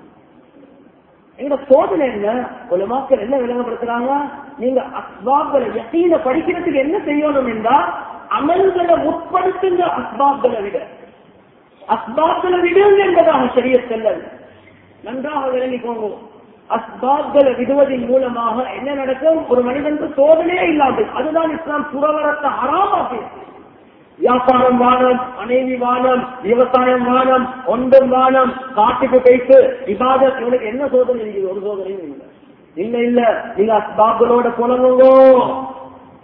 எங்க சோதனை என்ன உலமாக்கள் என்ன விளங்கப்படுத்துறாங்க நீங்க அஸ்பாப்களை யசீன படிக்கிறதுக்கு என்ன செய்யணும் என்றா அமல்களை உட்படுத்துங்க அஸ்பாப்களை விட அஸ்பாப்களை விடுங்க என்பதாக சரிய செல்லல் நன்றாக விளங்கிக்கோங்க அஸ்பாப்களை விடுவதன் மூலமாக என்ன நடக்கும் ஒரு மனிதனுக்கு சோதனையே இல்லாது அதுதான் இஸ்லாம் சுரவரத்தை அறாமா பேசு வியாபாரம் வானம் மனைவி வானம் விவசாயம் வானம் ஒன்றும் வானம் காட்டுக்கு போயிட்டு விவாதம் இவனுக்கு என்ன சோதனை இருக்குது ஒரு சோதனையும் இல்லை இல்ல இல்ல நீங்க அஸ்பாப்களோட புலங்குங்கோ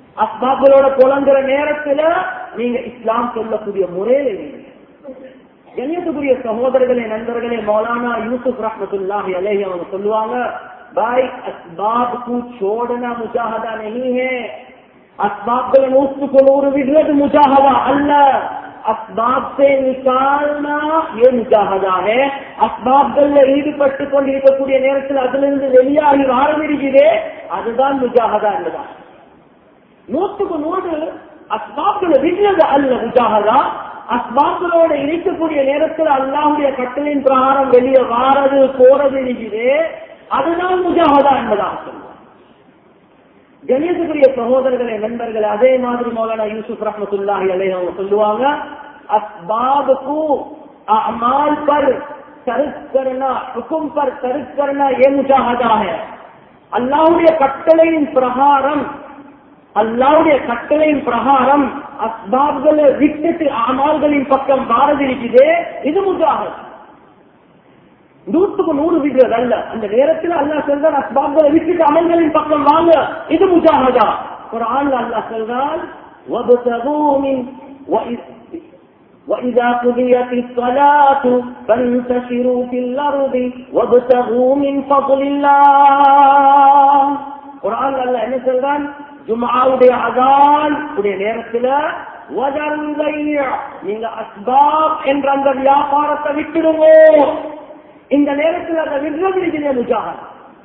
அஸ்பாப்களோட புலங்குற நேரத்துல நீங்க இஸ்லாம் சொல்லக்கூடிய முறையில நீங்க கண்ணியத்துக்குரிய சகோதரர்களே நண்பர்களே மௌலானா யூசுப் ரஹமத்துல்லாஹி அலைஹி அவங்க சொல்லுவாங்க भाई असबाब को छोड़ना मुजाहदा नहीं है असबाब को नूस्त को नूर विगत मुजाहदा अल्लाह असबाब से निकालना ये मुजाहदा है அஸ்பாப்கள்ல ஈடுபட்டு கொண்டிருக்கக்கூடிய நேரத்தில் அதிலிருந்து வெளியாகி ஆரம்பிக்கிறதே அதுதான் முஜாகதா என்பதான் நூற்றுக்கு நூறு அஸ்பாப்களை விடுறது அல்ல முஜாகதா அஸ்பாப்களோட இருக்கக்கூடிய நேரத்தில் அல்லாஹுடைய கட்டளையின் பிரகாரம் வெளியே வாரது போறது இருக்குது அதுதான் முஜாகதா என்பதாக சொல்லுவார் கணேசக்குரிய சகோதரர்களே நண்பர்களே அதே மாதிரி மௌலானா யூசுப் ரஹமத்துல்லாஹி அலைஹி அவங்க சொல்லுவாங்க அஸ்பாபுக்கு अमाल पर तर्क करना हुकुम पर तर्क करना ये मुजाहदा है அல்லாவுடைய கட்டளையின் பிரகாரம் அல்லாவுடைய கட்டளையின் பிரகாரம் அஸ்பாப்களை விட்டுட்டு அமால்களின் பக்கம் வாரதிருக்குதே இது முஜாகத் நூற்றுக்கு நூறு விடுறது அல்ல அந்த நேரத்தில் அல்லாஹ் சொல்றான் அஸ்பாப்களை விட்டுட்டு அமல்களின் பக்கம் வாங்க இது முஜாகதா ஒரு ஆள் அல்லாஹ் சொல்றான் وَابْتَغُوا مِنْ- وَإِذْ- وإذا قضيت الصلاة فانتشروا في الأرض وابتغوا من فضل الله குரான் அல்ல என்ன சொல்றான் ஜுமாவுடைய அதான் உடைய நேரத்துல வதல் பைஅ. நீங்க அஸ்பாப் என்ற அந்த வியாபாரத்தை விட்டுடுங்க இந்த நேரத்தில் அதை விடுறது இருக்குது முஜாஹத்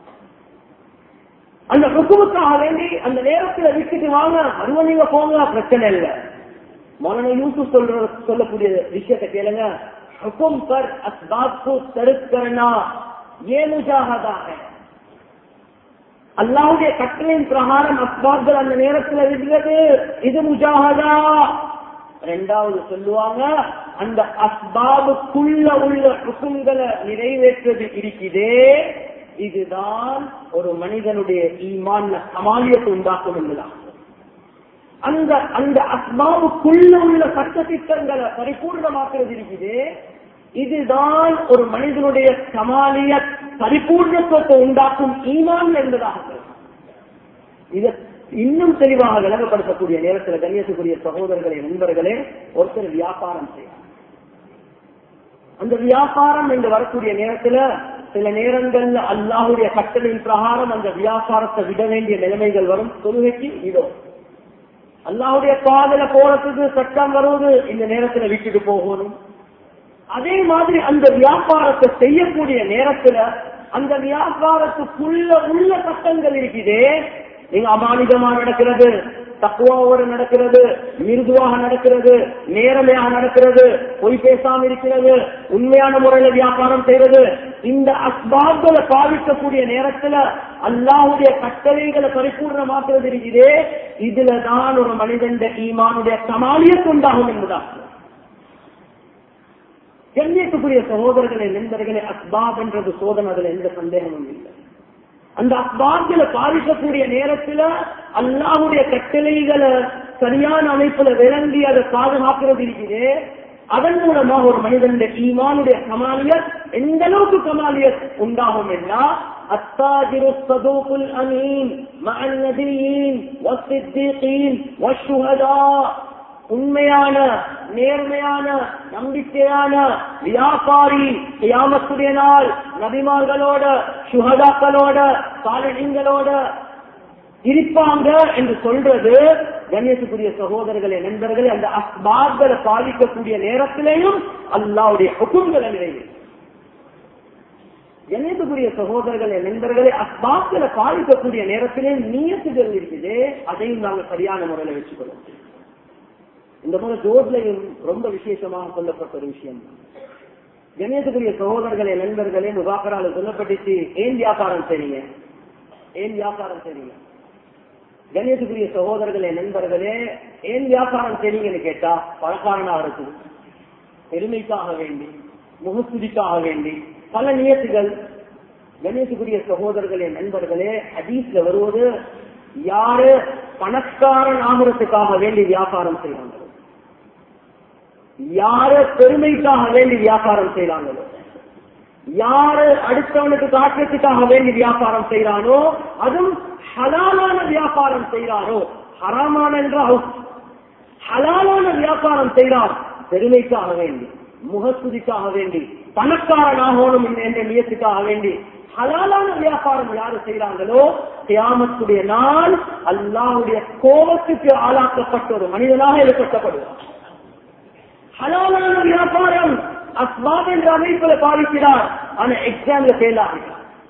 அந்த ருக்குவுக்காக வேண்டி அந்த நேரத்துல விட்டுட்டு வாங்க அருவ நீங்க போங்க பிரச்சனை இல்லை மௌலானா யூசுப் சொல்ற சொல்லக்கூடிய விஷயத்தை கேளுங்க ஹுக்கும் பர் அஸ்பாப் को तर्क करना ये मुजाहदा है அல்லாஹ்வுடைய கட்டளையின் பிரகாரம் அஸ்பாப்கள் அந்த நேரத்துல விடுறது இது முஜாஹதா ரெண்டாவது சொல்லுவாங்க அந்த அஸ்பாபுக்குள்ள உள்ள ஹுக்கும்களை நிறைவேற்றது இருக்குதே இதுதான் ஒரு மனிதனுடைய ஈமான் சமாளியத்தை உண்டாக்கும் என்பதான் அந்த அந்த அஸ்மாவுக்குள்ள உள்ள சட்ட திட்டங்களை பரிபூர்ணமாக்குறது இருக்குது இதுதான் ஒரு மனிதனுடைய சமாளிய பரிபூர்ணத்துவத்தை உண்டாக்கும் ஈமான் என்பதாக சொல்றாங்க. இதை இன்னும் தெளிவாக விளங்கப்படுத்தக்கூடிய நேரத்தில் கண்ணியத்துக்குரிய சகோதரர்களே நண்பர்களே ஒருத்தர் வியாபாரம் செய்யலாம் அந்த வியாபாரம் என்று வரக்கூடிய நேரத்துல சில நேரங்கள்ல அல்லாஹுடைய கட்டளையின் பிரகாரம் அந்த வியாபாரத்தை விட வேண்டிய நிலைமைகள் வரும் தொழுகைக்கு இதோ அல்லாஹுடைய பாதல போறதுக்கு சட்டம் வருவது இந்த நேரத்துல விட்டுட்டு போகணும் அதே மாதிரி அந்த வியாபாரத்தை செய்யக்கூடிய நேரத்துல அந்த வியாபாரத்துக்குள்ள உள்ள சட்டங்கள் இருக்குதே நீங்க அமானிதமா நடக்கிறது தக்குவாவோடு நடக்கிறது மிருதுவாக நடக்கிறது நேரமையாக நடக்கிறது பொய் பேசாம இருக்கிறது உண்மையான முறையில வியாபாரம் செய்யறது இந்த அஸ்பாப்களை பாதிக்கக்கூடிய நேரத்துல அல்லாஹுடைய கட்டளைகளை பரிபூர்ணமாக்குறது இருக்குதே இதுல தான் ஒரு மனிதன் ஈமானுடைய சமாளியத்து உண்டாகும் என்பதான் கண்ணியத்துக்குரிய சகோதரர்களே நண்பர்களே அஸ்பாப் என்றது சோதனை அதுல எந்த சந்தேகமும் இல்லை அந்த அஸ்பாப்களை பாதிக்கக்கூடிய நேரத்துல அல்லாஹுடைய கட்டளைகளை சரியான அமைப்புல விளங்கி அதை பாதுகாக்கிறது இருக்குது அதன் மூலமாக ஒரு மனிதனுடைய ஈமானுடைய கமாலியத் எந்த அளவுக்கு கமாலியத் உண்டாகும் என்றா التاجر الصدوق الأمين مع النبيين والصديقين والشهداء உண்மையான நேர்மையான நம்பிக்கையான வியாபாரி கியாமத்துடைய நாள் நபிமார்களோட சுகதாக்களோட சாலிகளோட இருப்பாங்க என்று சொல்றது கணேசக்குரிய சகோதரர்களே நண்பர்களே அந்த அஸ்பாப்களை பாதிக்கக்கூடிய நேரத்திலேயும் அல்லாவுடைய ஹுக்கும்களை நிறைவு கணேசக்குரிய சகோதரர்களே நண்பர்களே அஸ்பாப்களை பாதிக்கக்கூடிய நேரத்திலே நீயத்துகள் இருக்குது அதையும் நாங்கள் சரியான முறையில வச்சுக்கொள்ளும் இந்த முறை ஜோட்லையும் ரொம்ப விசேஷமாக சொல்லப்பட்ட ஒரு விஷயம் கணேசக்குரிய சகோதரர்களே நண்பர்களே முகாக்கரால சொல்லப்பட்டுச்சு ஏன் வியாபாரம் செய்றீங்க ஏன் வியாபாரம் செய்றீங்க கணேசக்குரிய சகோதரர்களே நண்பர்களே ஏன் வியாபாரம் செய்றீங்கன்னு கேட்டா பணக்காரனா இருக்குது பெருமைக்காக வேண்டி முகஸ்துதிக்காக வேண்டி பல நியத்துகள் கணேசக்குரிய சகோதரர்களே நண்பர்களே ஹதீஸ்ல வருவது யாரு பணக்காரன் ஆகிறதுக்காக வேண்டி வியாபாரம் செய்வாங்களோ யாரு பெருமைக்காக வேண்டி வியாபாரம் செய்யறாங்களோ யாரு அடுத்தவனுக்கு காட்டுறதுக்காக வேண்டி வியாபாரம் செய்யறானோ அதுவும் ஹலாலான வியாபாரம் செய்யறானோ ஹராமான என்றால் ஹலாலான வியாபாரம் செய்யறார் பெருமைக்காக வேண்டி முகஸ்துதிக்காக வேண்டி பணக்காரனாகணும் என்ற நியத்துக்காக வேண்டி ஹலாலான வியாபாரம் யாரு செய்யறாங்களோ தியாமத்துடைய நாள் அல்லாவுடைய கோபத்துக்கு ஆளாக்கப்பட்ட ஒரு மனிதனாக எழுப்பப்படுவார் ஹலாலான வியாபாரம் அஸ்வாப் என்ற அமைப்புல பாதிக்கிறார் ஆனா எக்ஸாம்ல ஃபெயில் ஆகிறார்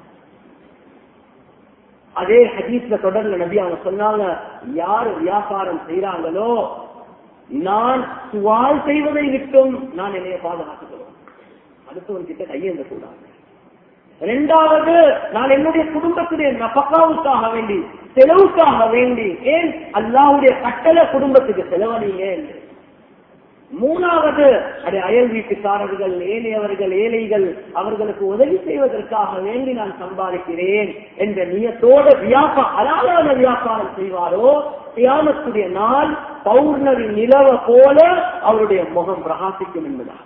அதே ஹதீஸ்ல தொடர்ந்து நபி அவங்க சொன்னாங்க யார் வியாபாரம் செய்யறாங்களோ நான் சுவால் செய்வதை விட்டும் நான் என்னைய பாதுகாத்துக்கிறோம் அடுத்தவன் கிட்ட கையெழுந்த கூடாது இரண்டாவது நான் என்னுடைய குடும்பத்துடைய நபக்காவுக்காக வேண்டி செலவுக்காக வேண்டி ஏன் அல்லாவுடைய கட்டளை குடும்பத்துக்கு செலவழிங்க என்று மூணாவது அது அயல் வீட்டுக்காரர்கள் ஏனையவர்கள் ஏழைகள் அவர்களுக்கு உதவி செய்வதற்காக வேண்டி நான் சம்பாதிக்கிறேன் என்ற நியத்தோட வியாபாரம் அலாலான வியாபாரம் செய்வாரோ தியானத்துடைய நாள் பௌர்ணமி நிலவ போல அவருடைய முகம் பிரகாசிக்கும் என்பதா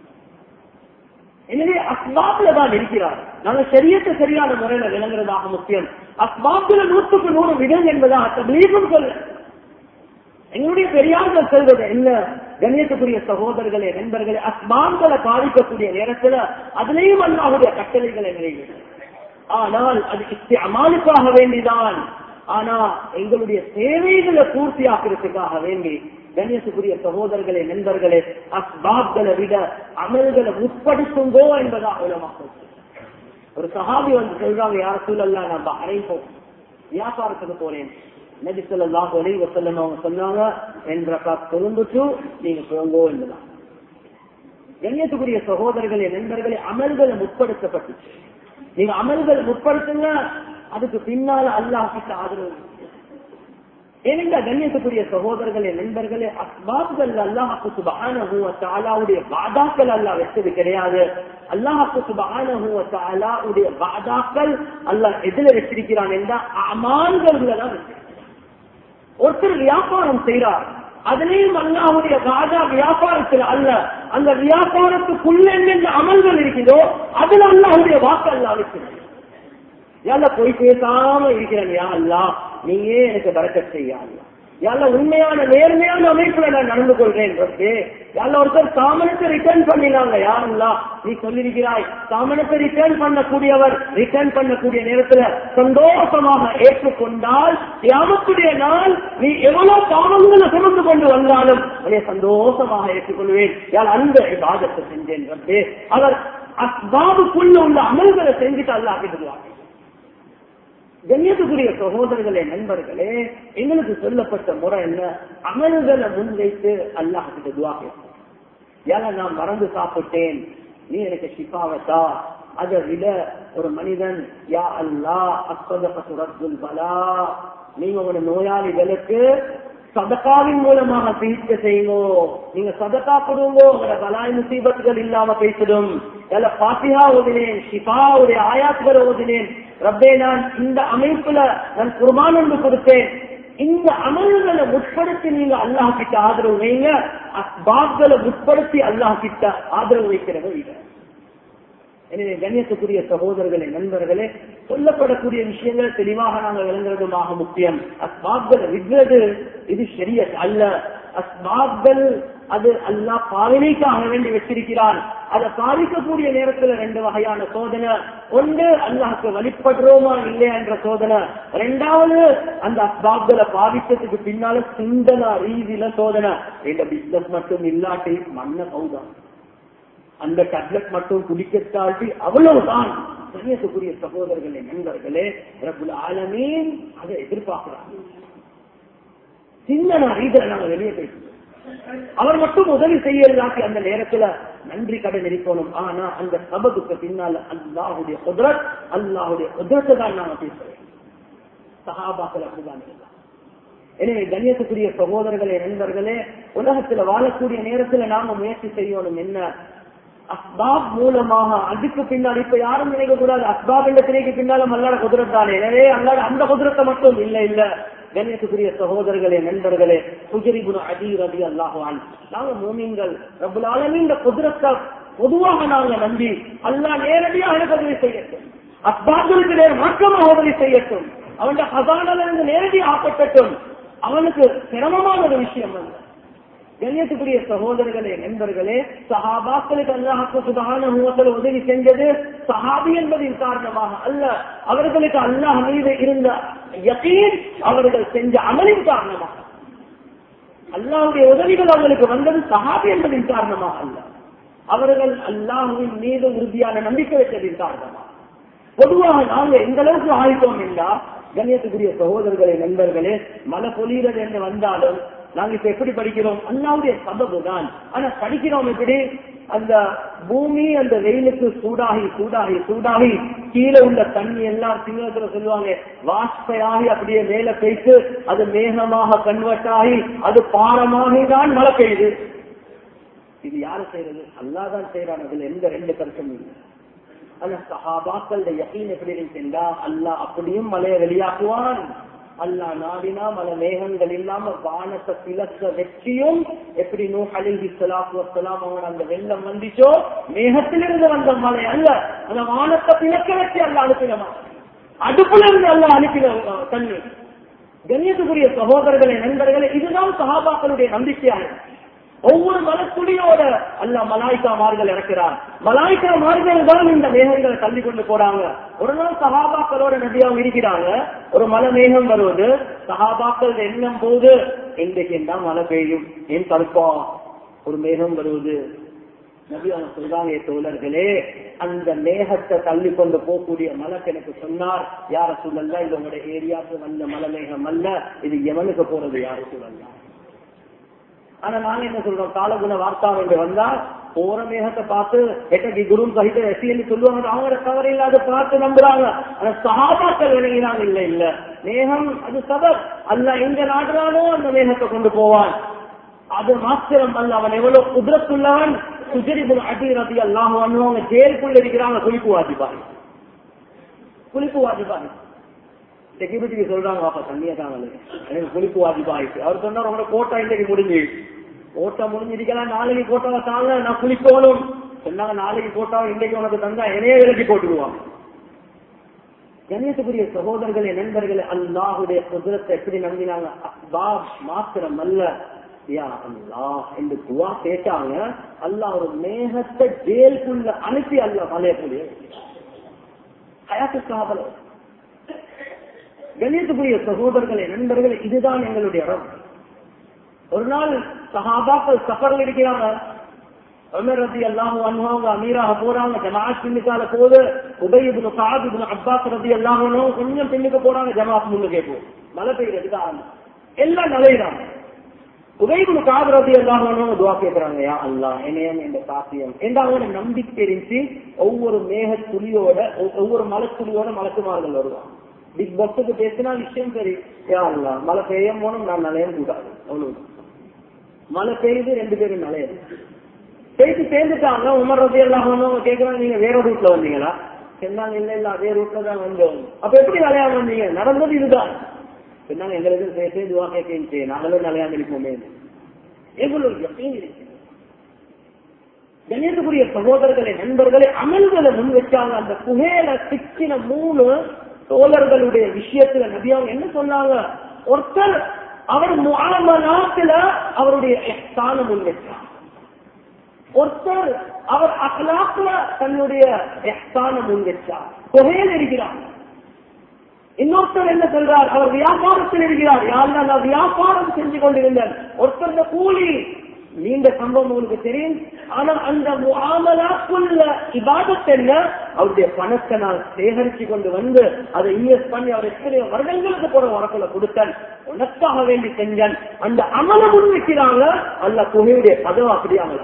எனவே அஸ்வாப்ல தான் இருக்கிறார் நாங்க சரியத்தை சரியான முறையில விளங்குறதாக முக்கியம் அஸ்வாப்ல நூற்றுக்கு நூறு விதம் என்பதாக தபீகம் சொல்ல எங்களுடைய பெரியார்கள் சொல்வது என்ன கண்ணியத்துக்குரிய சகோதரர்களே நண்பர்களே அஸ்மான்களை பாதிக்கக்கூடிய நேரத்துல அதுலேயும் அல்லாவுடைய கட்டளைகளை நிறைவேறும் ஆனால் அது அமாலுக்காக வேண்டிதான் ஆனா எங்களுடைய தேவைகளை பூர்த்தியாக்குறதுக்காக வேண்டி கணேசுக்குரிய சகோதரர்களே நண்பர்களே அஸ்பாப்களை விட அமல்களை உட்படுத்துங்கோ என்பதாக உலமாக்க ஒரு சஹாபி வந்து சொல்றாங்க யார சூழல்ல நான் அரைப்போம் வியாபாரத்துக்கு போறேன் நபி சொல்லாஹ் ஒலி வசல்லம் அவங்க சொன்னாங்க என்ற தொழுந்துட்டு நீங்க போங்கோ என்பதான் கண்ணியத்துக்குரிய சகோதரர்களே நண்பர்களே அமல்களை முற்படுத்தப்பட்டுச்சு நீங்க அமல்களை முற்படுத்துங்க அதுக்கு பின்னால அல்லாஹ் கிட்ட ஆதரவு ஏனென்றா கண்ணியத்துக்குரிய சகோதரர்களே நண்பர்களே அஸ்பாப்கள் அல்லாஹாக்கு சுபானுடைய வாதாக்கள் அல்லாஹ் வச்சது கிடையாது அல்லாஹாக்கு சுபானுடைய வாதாக்கள் அல்லாஹ் எதுல வச்சிருக்கிறான் என்றால் அமான்கள்ல தான் வச்சிருக்கிறான் ஒருத்தர் வியாபாரம் செய்யறார் அதுலேயும் அல்லாவுடைய வாதா வியாபாரத்தில் அல்ல அந்த வியாபாரத்துக்குள்ள என்னென்ன அமல்கள் இருக்கிறதோ அதுல அல்லாவுடைய வாக்கு அல்லா இருக்கிறது யால போய் பேசாம இருக்கிறேன் யா அல்லா நீயே எனக்கு பறக்க செய்யா யால உண்மையான நேர்மையான அமைப்புல நான் நடந்து கொள்றேன் யால ஒருத்தர் தாமனத்தை ரிட்டர்ன் பண்ணினாங்க யாருல்லா நீ சொல்லிருக்கிறாய் தாமனத்தை ரிட்டர்ன் பண்ணக்கூடியவர் ரிட்டர்ன் பண்ணக்கூடிய நேரத்துல சந்தோஷமாக ஏற்றுக்கொண்டால் யாமத்துடைய நாள் நீ எவ்வளவு தாமங்களை சுமந்து கொண்டு வந்தாலும் அதை சந்தோஷமாக ஏற்றுக்கொள்வேன் யார் அந்த பாதத்தை செஞ்சேன் ரப்பே அவர் அஸ்பாபுக்குள்ள உள்ள அமல்களை செஞ்சுட்டு அல்லாஹ் கண்ணியத்துக்குரிய சகோதரர்களே நண்பர்களே எங்களுக்கு சொல்லப்பட்ட முறை என்ன அமல்களை முன்வைத்து அல்லாஹ் கிட்ட துவா கேட்போம் ஏன்னா நான் மறந்து சாப்பிட்டேன் நீ எனக்கு ஷிஃபாவத்தா அதை விட ஒரு மனிதன் யா அல்லா அஸ்வதல் பலா நீங்க உங்களோட நோயாளிகளுக்கு சதக்காவின் மூலமாக சிகிச்சை செய்யுங்க நீங்க சதக்கா கொடுங்க உங்களோட பலாய் முசீபத்துகள் இல்லாம பேசிடும் இல்ல பாத்தியா ஓதினேன் ஷிஃபாவுடைய ஆயாத்துகளை ஓதினேன் ரப்பே நான் இந்த அமைப்புல நான் குர்பான் ஒன்று கொடுத்தேன் இந்த அமல்களை முற்படுத்தி நீங்க அல்லாஹ் கிட்ட ஆதரவு வைங்க அஸ்பாப்களை முற்படுத்தி அல்லாஹ் கிட்ட ஆதரவு வைக்கிறத இல்லை எனவே கண்ணியத்துக்குரிய சகோதரர்களே நண்பர்களே சொல்லப்படக்கூடிய விஷயங்கள் தெளிவாக நாங்கள் விளங்குறதுமாக முக்கியம் அஸ்பாப்களை விடுறது இது சரிய அல்ல அஸ்பாப்கள் அது அல்லா பாவனைக்காக வேண்டி வச்சிருக்கிறான் அதை பாதிக்கக்கூடிய நேரத்துல ரெண்டு வகையான சோதனை ஒன்று அல்லாஹுக்கு வழிபடுறோமா இல்லையா என்ற சோதனை ரெண்டாவது அந்த அஸ்பாப்களை பாதித்ததுக்கு பின்னால சிந்தனா ரீதியில சோதனை இந்த பிசினஸ் மட்டும் இல்லாட்டி மண்ண சௌதான் அந்த டப்லெட் மட்டும் குடிக்கத்தாட்டி அவ்வளவுதான் கண்ணியத்துக்குரிய சகோதரர்களே நண்பர்களே ரபுல் ஆலமீன் அதை எதிர்பார்க்கிறாங்க சிந்தனா ரீதியில நாங்க வெளியே பேசுவோம் அவர் மட்டும் உதவி செய்யலாக்கி அந்த நேரத்துல நன்றி கடன் இருக்கணும் ஆனா அந்த சபதுக்கு பின்னால அல்லாஹுடைய குதிரத் அல்லாஹுடைய குதிரத்தை தான் நாங்க பேசுறோம் சகாபாக்கள் அப்படிதான் இருந்தாங்க எனவே கண்ணியத்துக்குரிய சகோதரர்களே நண்பர்களே உலகத்துல வாழக்கூடிய நேரத்துல நாம முயற்சி செய்யணும் என்ன அஸ்பாப் மூலமாக அதுக்கு பின்னால் இப்ப யாரும் நினைக்க கூடாது அஸ்பாப் என்ற திரைக்கு பின்னாலும் அல்லாட குதிரத்தானே எனவே அல்லாட அந்த குதிரத்தை மட்டும் இல்ல இல்ல கண்ணியத்துக்குரிய சகோதரர்களே நண்பர்களே சுஜரிபுன அடி ரபி அல்லாஹான் நாங்க மூமிங்கள் ரபுலாலுமே இந்த குதிரத்தை பொதுவாக நாங்க நம்பி அல்லா நேரடியாக எனக்கு உதவி செய்யட்டும் அஸ்பாப்களுக்கு நேர் மாற்றமாக உதவி செய்யட்டும் அவன் ஹசானிலிருந்து நேரடி ஆக்கப்பட்டும் அவனுக்கு சிரமமான ஒரு விஷயம் அல்ல கண்ணியத்துக்குரிய சகோதரர்களே நண்பர்களே சஹாபாக்களுக்கு அல்லாஹு சுபகான உதவி செஞ்சது சஹாபி என்பதின் காரணமாக அல்ல அவர்களுக்கு அல்லாஹ் மீது இருந்த யகீன் அவர்கள் செஞ்ச அமலின் காரணமாக அல்லாஹுடைய உதவிகள் அவர்களுக்கு வந்தது சஹாபி என்பதின் காரணமாக அல்ல அவர்கள் அல்லாஹுவின் மீது உறுதியான நம்பிக்கை வைத்ததின் காரணமாக பொதுவாக நாங்க எந்த அளவுக்கு ஆயிட்டோம் என்றா கண்ணியத்துக்குரிய சகோதரர்களே நண்பர்களே மழை பொழிகிறது என்று வந்தாலும் நாங்க இப்ப எப்படி படிக்கிறோம் அல்லாவுடைய சபபு தான் ஆனா படிக்கிறோம் எப்படி அந்த பூமி அந்த வெயிலுக்கு சூடாகி சூடாகி சூடாகி கீழே உள்ள தண்ணி எல்லாம் சிங்களத்துல சொல்லுவாங்க வாஷ்பையாகி அப்படியே மேல போயிட்டு அது மேகமாக கன்வெர்ட் ஆகி அது பாரமாகி தான் மழை பெய்யுது இது யாரு செய்யறது அல்லாதான் செய்யறான் அதுல எந்த ரெண்டு கருத்தும் இல்லை ஆனா சஹாபாக்களுடைய யகீன் எப்படி இருந்துச்சுண்டா அல்லாஹ் அப்படியும் மலையை வெளியாக்குவான் அல்லா நாடினா மல மேகங்கள் இல்லாம வானத்தை பிளக்க வெற்றியும் எப்படி நூ அலிஹி சலாத்து வசலாம் அவன் அந்த வெள்ளம் வந்துச்சோ மேகத்திலிருந்து வந்த மலை அல்ல அந்த வானத்தை பிளக்க வச்சு அல்ல அனுப்பினமா அடுப்புல இருந்து அல்ல அனுப்பின அஹ், தண்ணி கண்ணியத்துக்குரிய சகோதரர்களே நண்பர்களே இதுதான் சஹாபாக்களுடைய நம்பிக்கையாக ஒவ்வொரு மலத்துளியோட அல்ல மலாய்க்கா மார்கள் இறக்கிறார் மலாய்க்கா மார்கள் தான் இந்த மேகங்களை தள்ளி கொண்டு போறாங்க ஒரு நாள் சஹாபாக்களோட நதியாவும் இருக்கிறாங்க ஒரு மலை மேகம் வருவது சஹாபாக்கள் எண்ணம் போது இன்றைக்கு என்ன மழை பெய்யும் ஏன் தடுப்பா ஒரு மேகம் வருவது நபி அவங்க சொல்றாங்க தோழர்களே அந்த மேகத்தை தள்ளி கொண்டு போகக்கூடிய மலக்கு எனக்கு சொன்னார் யார சொல்லல இது உங்களுடைய ஏரியாவுக்கு வந்த மலை மேகம் அல்ல இது எவனுக்கு போறது யார சொல்லலாம் ஆனா நாங்க என்ன சொல்றோம் காலகுண வார்த்தா என்று வந்தா போற மேகத்தை பார்த்து எட்டக்கு குரு சகித எசின்னு சொல்லுவாங்க அவங்க தவறு இல்லாத பார்த்து நம்புறாங்க ஆனா சகாபாக்கள் விளங்கினாங்க இல்ல இல்ல மேகம் அது சபர் அல்ல எங்க நாடுறானோ அந்த மேகத்தை கொண்டு போவான் அது மாத்திரம் அல்ல அவன் எவ்வளவு குதிரத்துள்ளவன் சுஜரிபுல் அடி ரதி அல்லாஹ் அவங்க ஜெயிலுக்குள்ள இருக்கிறாங்க குளிப்பு வாஜிபாய் குளிப்பு வாஜிபாய் செக்யூரிட்டிக்கு சொல்றாங்க அப்ப தண்ணியை தாங்க எனக்கு குளிப்பு வாஜிபாயிட்டு அவர் சொன்னார் உங்களோட கோட்டா இன்றைக்கு முடிஞ்சு கோட்டா முடிஞ்சிருக்கலாம் நாளைக்கு கோட்டாவை தாங்க நான் குளிக்கணும் சொன்னாங்க நாளைக்கு கோட்டாவை இன்றைக்கு உனக்கு தந்தா என்னையே விலக்கி போட்டுடுவாங்க கணேசக்குரிய சகோதரர்களே நண்பர்களே அல்லாஹுடைய குதிரத்தை எப்படி நம்பினாங்க அஸ்பாப் மாத்திரம் அல்ல யா அல்லாஹ் என்று துவா கேட்டாங்க அல்லாஹ் ஒரு மேகத்தை ஜெயிலுக்குள்ள அனுப்பி அல்ல மலையக்கூடிய ஹயாத்து சாபலம் கணியத்துக்குரிய சகோதரர்களே நண்பர்களே இதுதான் எங்களுடைய இடம் ஒரு நாள் சஹாபாக்கள் சஃபர்ல இருக்கிறாங்க உமர் ரதி அல்லாஹு அன்ஹாங்க அமீராக போறாங்க ஜமாத் பின்னுக்கால போது உபயிபுன் சாத் இப்னு அப்பாஸ் ரதி அல்லாஹு அன்ஹு கொஞ்சம் பின்னுக்கு போறாங்க ஜமாத் முன்னுக்கே போ மழை பெய்யறதுக்கு ஆரம்பம் எல்லாம் நலையிறாங்க உபயிபுன் காது ரதி அல்லாஹு அன்ஹு துவா கேட்கறாங்க யா அல்லாஹ் என்னையும் இந்த சாத்தியம் என்ற அவங்களோட நம்பிக்கை இருந்துச்சு ஒவ்வொரு மேக துளியோட ஒவ்வொரு மலை துளியோட மலக்குமார்கள் வருவாங்க பிக் பாஸுக்கு பேசினா விஷயம் சரி யா அல்லா மழை பெய்யும் போனும் நான் நலையம் கூடாது அவ்வளவு மழை பெய்யுது ரெண்டு பேரும் நலையம் பேசி சேர்ந்துட்டாங்க உமர் ரதி எல்லாம் கேட்கறாங்க நீங்க வேற ரூட்ல வந்தீங்களா சொன்னாங்க இல்ல இல்ல அதே ரூட்ல தான் வந்தோம் அப்ப எப்படி நலையாம வந்தீங்க நடந்தது இதுதான் சொன்னாங்க எங்களுக்கு பேசி இதுவா கேட்க நாங்களும் நலையாம இருப்போமே எவ்வளவு யக்கீன் இருக்கு கணேசக்குரிய சகோதரர்களை நண்பர்களை அமல்களை முன் வச்சாங்க அந்த புகையில சிக்கின மூணு தோழர்களுடைய விஷயத்துல நபியாவும் என்ன சொன்னாங்க ஒருத்தர் அவர் முகாமலாத்துல அவருடைய ஸ்தானம் முன் வச்சார் ஒருத்தர் அவர் அகலாக்குல தன்னுடைய ஸ்தானம் முன் வச்சார் புகையில் இருக்கிறார் இன்னொருத்தர் என்ன சொல்றார் அவர் வியாபாரத்தில் இருக்கிறார் யாரெல்லாம் நான் வியாபாரம் செஞ்சு கொண்டிருந்தார் ஒருத்தர் கூலி நீண்ட சம்பவம் உங்களுக்கு தெரியும் ஆனா அந்த முகாமலாக்குள்ள இபாதத் என்ன அவருடைய பணத்தை நான் சேகரிச்சு கொண்டு வந்து அதை இன்வெஸ்ட் பண்ணி அவர் எத்தனை வருடங்களுக்கு போற உரக்குள்ள கொடுத்தேன் உனக்காக வேண்டி செஞ்சேன் அந்த அமல முன் வைக்கிறாங்க அல்ல புகையுடைய பதவி அப்படி அமல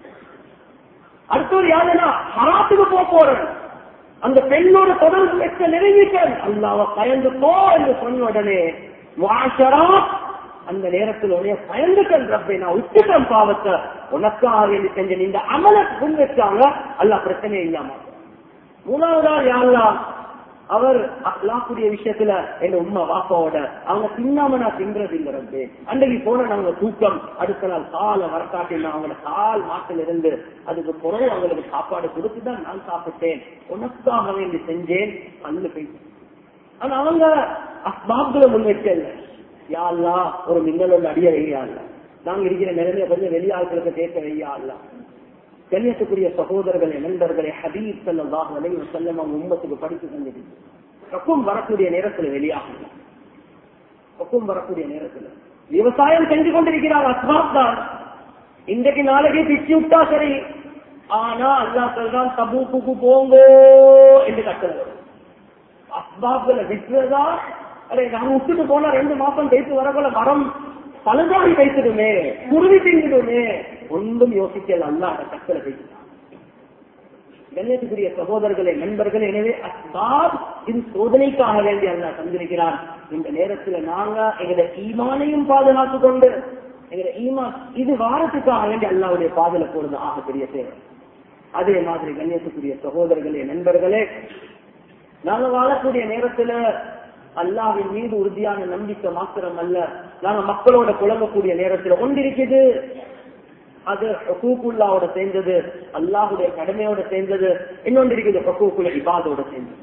அடுத்தவர் யாருன்னா ஹராத்துக்கு போக போறேன் அந்த பெண்ணோட தொடர்பு வைக்க நெருங்கிட்டேன் அல்லாவ பயந்து போ என்று சொன்ன உடனே முஆஷரா அந்த நேரத்தில் உடைய பயந்துட்டேன் ரப்பை நான் விட்டுட்டேன் பாவத்தை உனக்காக வேண்டி செஞ்சேன் இந்த அமல முன் வச்சாங்க அல்ல பிரச்சனை இல்லாம மூணாவதா யாருலா அவர் அல்லாக்குடைய விஷயத்துல எங்க உண்மை வாப்பாவோட அவங்க தின்னாம நான் தின்றது இல்ல ரப்பே அன்றைக்கு போன நாங்க தூக்கம் அடுத்த நாள் காலை வரக்காட்டினா அவங்களோட கால் மாட்டில் இருந்து அதுக்கு பிறகு அவங்களுக்கு சாப்பாடு கொடுத்துதான் நான் சாப்பிட்டேன் உனக்காக வேண்டி செஞ்சேன் அண்ணு போய் ஆனா அவங்க அஸ்பாப்களை முன் வைக்கல யாழ்லா ஒரு மின்னலோட அடிய வையாள்ல நாங்க இருக்கிற நிலைமைய கொஞ்சம் வெளியாட்களுக்கு கேட்க வையா அல்ல கண்ணியத்துக்குரிய சகோதரர்களே நண்பர்களே ஹபீப் செல்லம் வலையும் செல்லம் அவங்க உம்மத்துக்கு படித்து தந்தது பக்கம் வரக்கூடிய நேரத்துல வெளியாகும் பக்கம் வரக்கூடிய நேரத்துல விவசாயம் செஞ்சு கொண்டிருக்கிறார் அஸ்மாப் தான் இன்றைக்கு நாளைக்கு பிச்சு விட்டா சரி ஆனா அல்லா சொல்றான் தபூக்கு போங்கோ என்று கட்டளை வரும் அஸ்பாப்களை விட்டுறதா அடே நாங்க விட்டுட்டு போனா ரெண்டு மாசம் தைத்து வரக்குள்ள மரம் பழுதாகி தைத்திடுமே குருவி திங்கிடுமே ஒன்றும் யோசிக்கல அல்லாத கட்டளை தைத்துட்டான் கண்ணியத்துக்குரிய சகோதரர்களே நண்பர்களே எனவே அஸ்பாப் இது சோதனைக்காக வேண்டி அல்லா தந்திருக்கிறான் இந்த நேரத்துல நாங்க எங்களை ஈமானையும் பாதுகாத்துக் கொண்டு எங்களை ஈமான் இது வாரத்துக்காக வேண்டி அல்லாவுடைய பாதல போறது ஆக பெரிய சேவை அதே மாதிரி கண்ணியத்துக்குரிய சகோதரர்களே நண்பர்களே நாங்க வாழக்கூடிய நேரத்துல அல்லாவின் மீது உறுதியான நம்பிக்கை மாத்திரம் அல்ல நாங்க மக்களோட குழம்பக்கூடிய நேரத்துல ஒன்றிருக்குது அது ஹக்கூக்குல்லாவோட சேர்ந்தது அல்லாஹுடைய கடமையோட சேர்ந்தது இன்னொன்று இருக்குது ஹக்கூக்குள்ள இபாதோட சேர்ந்தது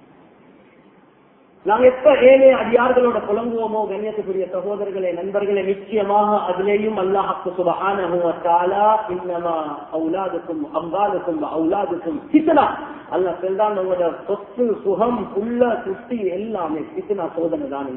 நாங்க எப்ப ஏழை அடியார்களோட புலங்குவோமோ கண்ணியத்துக்குரிய சகோதரர்களே நண்பர்களே நிச்சயமாக அதிலேயும் அல்லாஹு சுபஹானா இன்னமா அவுலாதுக்கும் அம்பாலுக்கும் அவுலாதுக்கும் சித்தனா அல்ல செல்தான் உங்களோட சொத்து சுகம் உள்ள சுத்தி எல்லாமே சித்தனா சோதனை தான்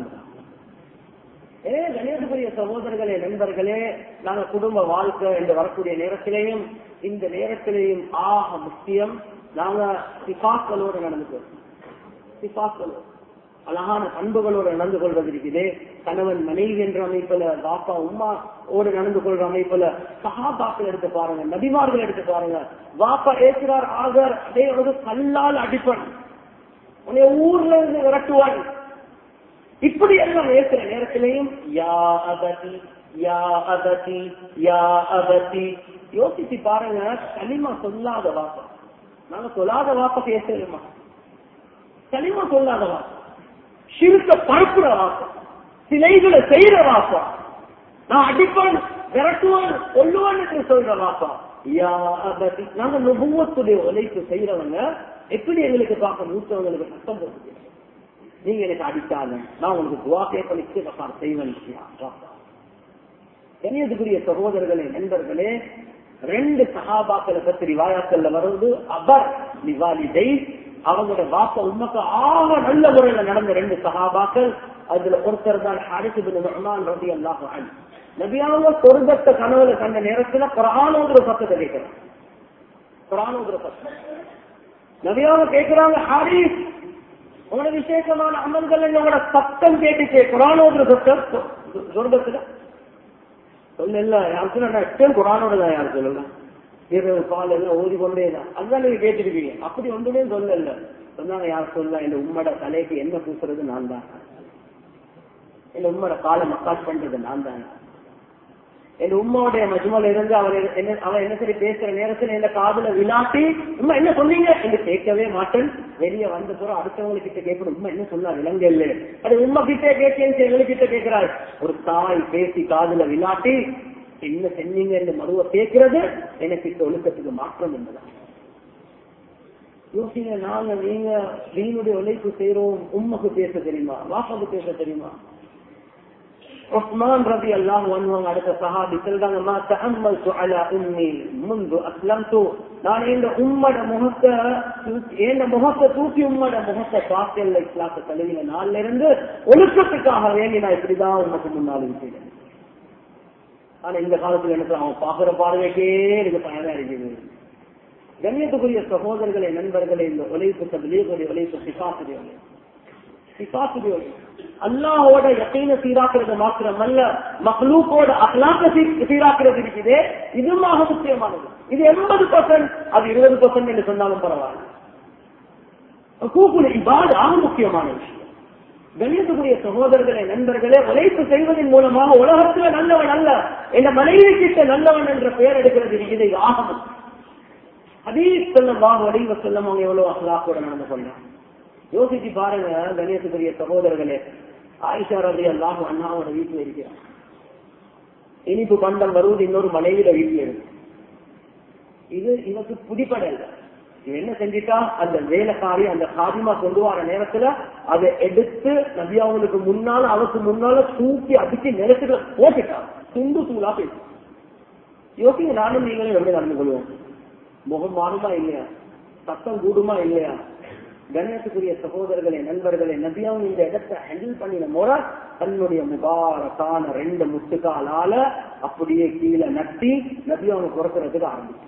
ஏ கணேசபுரிய சகோதரர்களே நண்பர்களே நாங்க குடும்ப வாழ்க்கை என்று வரக்கூடிய நேரத்திலேயும் இந்த நேரத்திலேயும் ஆக முக்கியம் நாங்க சிபாக்களோடு நடந்துக்கிறோம் சிபாக்களோடு அழகான பண்புகளோடு நடந்து கொள்வது இருக்குது கணவன் மனைவி என்ற அமைப்புல பாப்பா உமா ஓடு நடந்து கொள்ற அமைப்புல சகாபாக்கள் எடுத்து பாருங்க நபிமார்கள் எடுத்து பாருங்க பாப்பா ஏசுறார் ஆகர் அதே ஒரு கல்லால் அடிப்பன் உன்னை ஊர்ல இருந்து விரட்டுவான் இப்படி எல்லாம் ஏசுற நேரத்திலையும் யா அபதி யா அபதி யா அபதி யோசிச்சு பாருங்க களிமா சொல்லாத வாப்பா நாங்க சொல்லாத வாப்பா பேசலுமா களிமா சொல்லாத வாப்பா சிறுக்க பரப்புற வாப்பா சிலைகளை செய்யற வாப்பா நான் அடிப்பான் விரட்டுவான் கொல்லுவான் என்று சொல்ற வாப்பா யா அபதி நாங்க நுபுவத்துடைய உழைப்பு செய்யறவங்க எப்படி எங்களுக்கு பார்க்க மூத்தவங்களுக்கு கஷ்டம் போட்டு நீங்க எனக்கு அடித்தாலும் நான் உங்களுக்கு துவா கேட்ப நிச்சயம் செய்வேன் கண்ணியத்துக்குரிய சகோதரர்களே நண்பர்களே ரெண்டு சகாபாக்களை பத்தி ரிவாயாக்கள்ல வருவது அபர் நிவாலி ஜெய் அவங்களோட வாப்ப உண்மைக்கு ஆக நல்ல முறையில நடந்த ரெண்டு சகாபாக்கள் அதுல ஒருத்தர் தான் ஹாரிசுபின் ரபி அல்லாஹ் நபியானவங்க சொர்க்கத்தை கனவுல கண்ட நேரத்துல குரானோங்கிற சத்தத்தை கேட்கிறாங்க குரானோங்கிற சத்தம் நபியாவ கேட்கிறாங்க ஹாரிஸ் உங்களோட விசேஷமான அமல்கள் உங்களோட சத்தம் கேட்டுச்சு குரானோங்கிற சத்தம் சொர்க்கத்துல சொல்ல யாருக்கு குரானோட தான் யாரு சொல்லலாம் இரவு பால் எல்லாம் ஓதி கொண்டே தான் அதுதான் நீங்க கேட்டிருக்கீங்க அப்படி ஒன்றுமே சொல்லல சொன்னாங்க யார் சொல்ல இந்த உம்மோட தலைக்கு என்ன பூசுறது நான் தான் இந்த உம்மோட காலை மக்காஸ் பண்றது நான் தான் என் உம்மாவுடைய மஜ்மல் இருந்து அவர் என்ன அவன் என்ன சரி பேசுற நேரத்தில் இந்த காதுல விளாட்டி உண்மை என்ன சொன்னீங்க என்று கேட்கவே மாட்டேன் வெளியே வந்த பிறகு அடுத்தவங்க கிட்ட கேட்கணும் உண்மை என்ன சொன்னா விலங்கு இல்லை அது உண்மை கிட்ட கேட்கேன் எங்ககிட்ட கேட்கிறாள் ஒரு தாய் பேசி காதுல விளாட்டி என்ன செஞ்சீங்க என்று மறுவ கேட்கிறது எனக்கு இந்த ஒழுக்கத்துக்கு மாற்றம் என்பதான் யோசிங்க நாங்க நீங்க நீனுடைய உழைப்பு செய்யறோம் உண்மைக்கு பேச தெரியுமா வாப்பாக்கு பேச தெரியுமா உஸ்மான் ரபி அல்லாஹ் வந்தவங்க அடுத்த சஹாபி சொல்றாங்க மா தஅம்மல்து அலா உம்மி முந்து அஸ்லம்து நான் இந்த உம்மட முகத்தை இந்த முகத்தை தூக்கி உம்மட முகத்தை பார்த்தேன் இஸ்லாத்த தழுவின நாள்ல இருந்து ஒழுக்கத்துக்காக வேண்டி நான் இப்படிதான் உமக்கு முன்னாலும் செய்தேன் ஆனா இந்த காலத்துல எனக்கு அவன் பாக்குற பார்வைக்கே எனக்கு பயனா இருக்குது கண்ணியத்துக்குரிய சகோதரர்களே நண்பர்களே இந்த உழைப்பு தபிலீகுடைய உழைப்பு சிபாசுடைய உழைப்பு சிபாசுடைய உழைப்பு அல்லாஹோட யக்கீன சீராக்குறது மாத்திரம் அல்ல மஹ்லூக்கோட அஹ்லாக்க சீராக்குறது இருக்குது இதுமாக முக்கியமானது இது எண்பது பர்சன்ட் அது இருபது பர்சன்ட் என்று சொன்னாலும் பரவாயில்ல கூக்குல இபாது ஆக முக்கியமான விஷயம் கண்ணியத்துக்குரிய சகோதரர்களே நண்பர்களே உழைப்பு செய்வதன் மூலமாக உலகத்துல நல்லவன் அல்ல என்ற மனைவி கிட்ட நல்லவன் என்ற பெயர் எடுக்கிறது இருக்குது இது ஆகமம் அதே செல்லம் வாங்க வடிவ செல்லம் அவங்க எவ்வளவு அகலாக்கோட நடந்து கொண்டான் யோசிச்சு பாருங்க கணேசபுரிய சகோதரர்களே ஆயிஷா ரவி அல்லாஹ் அண்ணாவோட வீட்டுல இருக்கிறார் இனிப்பு பண்டம் வருவது இன்னொரு மனைவியில வீட்டுல இருக்கு இது இவருக்கு புதிப்படல இவன் என்ன செஞ்சிட்டா அந்த வேலைக்காரி அந்த காதிமா கொண்டு வர நேரத்துல அதை எடுத்து நபியாவுக்கு முன்னால அவருக்கு முன்னால தூக்கி அடிச்சு நிலத்துல போட்டுட்டான் துண்டு தூளா பேசும் யோசிங்க நானும் நீங்களும் எப்படி நடந்து கொள்வோம் முகம் மாறுமா இல்லையா சத்தம் கூடுமா இல்லையா கணேசத்துக்குரிய சகோதரர்களே நண்பர்களே நபியாவும் இந்த இடத்தை ஹேண்டில் பண்ணின முறை தன்னுடைய முபாரக்கான ரெண்டு முத்துக்காலால அப்படியே கீழே நட்டி நபியாவும் குறைக்கிறதுக்கு ஆரம்பிச்சிட்டான்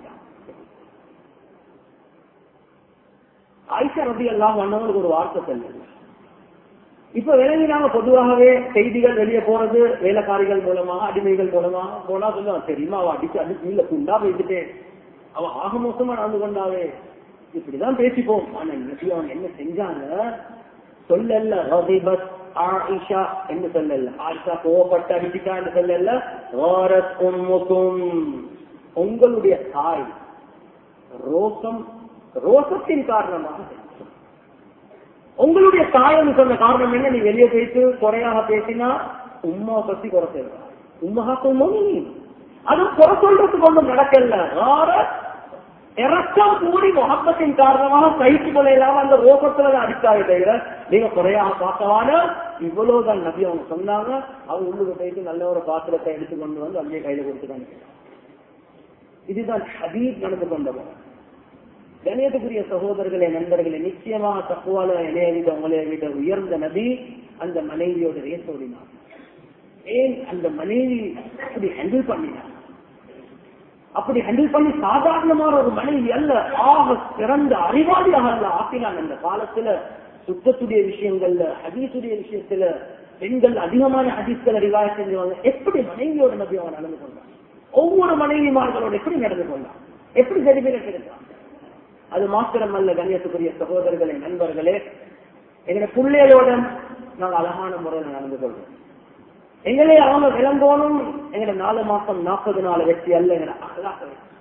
ஆயிஷா ரபி எல்லாம் வந்தவங்களுக்கு ஒரு வார்த்தை சொல்லுங்க இப்ப விளங்கினாங்க பொதுவாகவே செய்திகள் வெளியே போறது வேலைக்காரிகள் மூலமாக அடிமைகள் மூலமாக போனா சொல்லுவாங்க தெரியுமா அவ அடிச்சு அடிச்சு இல்ல துண்டா போயிட்டுட்டேன் அவ ஆக மோசமா நடந்து கொண்டாவே இப்படிதான் பேசிப்போம் ஆனா இன்னைக்கு அவன் என்ன செஞ்சாங்க சொல்லல ரதிபத் ஆயிஷா என்று சொல்லல ஆயிஷா கோவப்பட்டு அடிச்சுட்டா என்று சொல்லல வாரத் உம்முக்கும் உங்களுடைய தாய் ரோசம் ரோசத்தின் காரணமாக செஞ்சது. உங்களுடைய தாயம் சொன்ன காரணம் என்ன நீ வெளியே போயிட்டு குறையாக பேசினா உம்மா பத்தி குறை சொல்ற உம்மகா உம்மி அது குறை சொல்றதுக்கு ஒன்றும் நடக்கல வேற இறக்கம் கூடி முகப்பத்தின் காரணமாக கைக்கு கொலையிலாம அந்த ரோகத்துல அடிக்காத தவிர நீங்க குறையாக பார்க்கவான இவ்வளவுதான் நபி அவங்க சொன்னாங்க அவங்க உள்ளுக்கு போயிட்டு நல்ல ஒரு பாத்திரத்தை எடுத்து கொண்டு வந்து அப்படியே கையில கொடுத்துட்டாங்க இதுதான் ஹபீப் நடந்து கொண்டவன் கணியத்துக்குரிய சகோதரர்களே நண்பர்களே நிச்சயமாக தக்குவால இணைய விட உங்களை விட உயர்ந்த நபி அந்த மனைவியோட ரேசோடினார் ஏன் அந்த மனைவி அப்படி ஹேண்டில் பண்ணினார் அப்படி ஹேண்டில் பண்ணி சாதாரணமான ஒரு மனைவி அல்ல ஆக சிறந்த அறிவாளியாக அல்ல ஆக்கினான் அந்த காலத்துல சுத்தத்துடைய விஷயங்கள்ல ஹதீசுடைய விஷயத்துல பெண்கள் அதிகமான ஹதீஸ்களை ரிவாய செஞ்சவங்க எப்படி மனைவியோட நபி அவன் நடந்து கொண்டான் ஒவ்வொரு மனைவிமார்களோட எப்படி நடந்து கொண்டான் எப்படி சரிபேரம் கிடைத்தான் அது மாத்திரம் அல்ல கண்ணியத்துக்குரிய சகோதரர்களே நண்பர்களே எங்க பிள்ளைகளோட நாங்கள் அழகான முறையில் நடந்து கொள்வோம் எங்களே அவங்க விளங்கோனும் எங்கட நாலு மாசம் நாற்பது நாலு வெற்றி அல்ல எங்கட அகலாக்க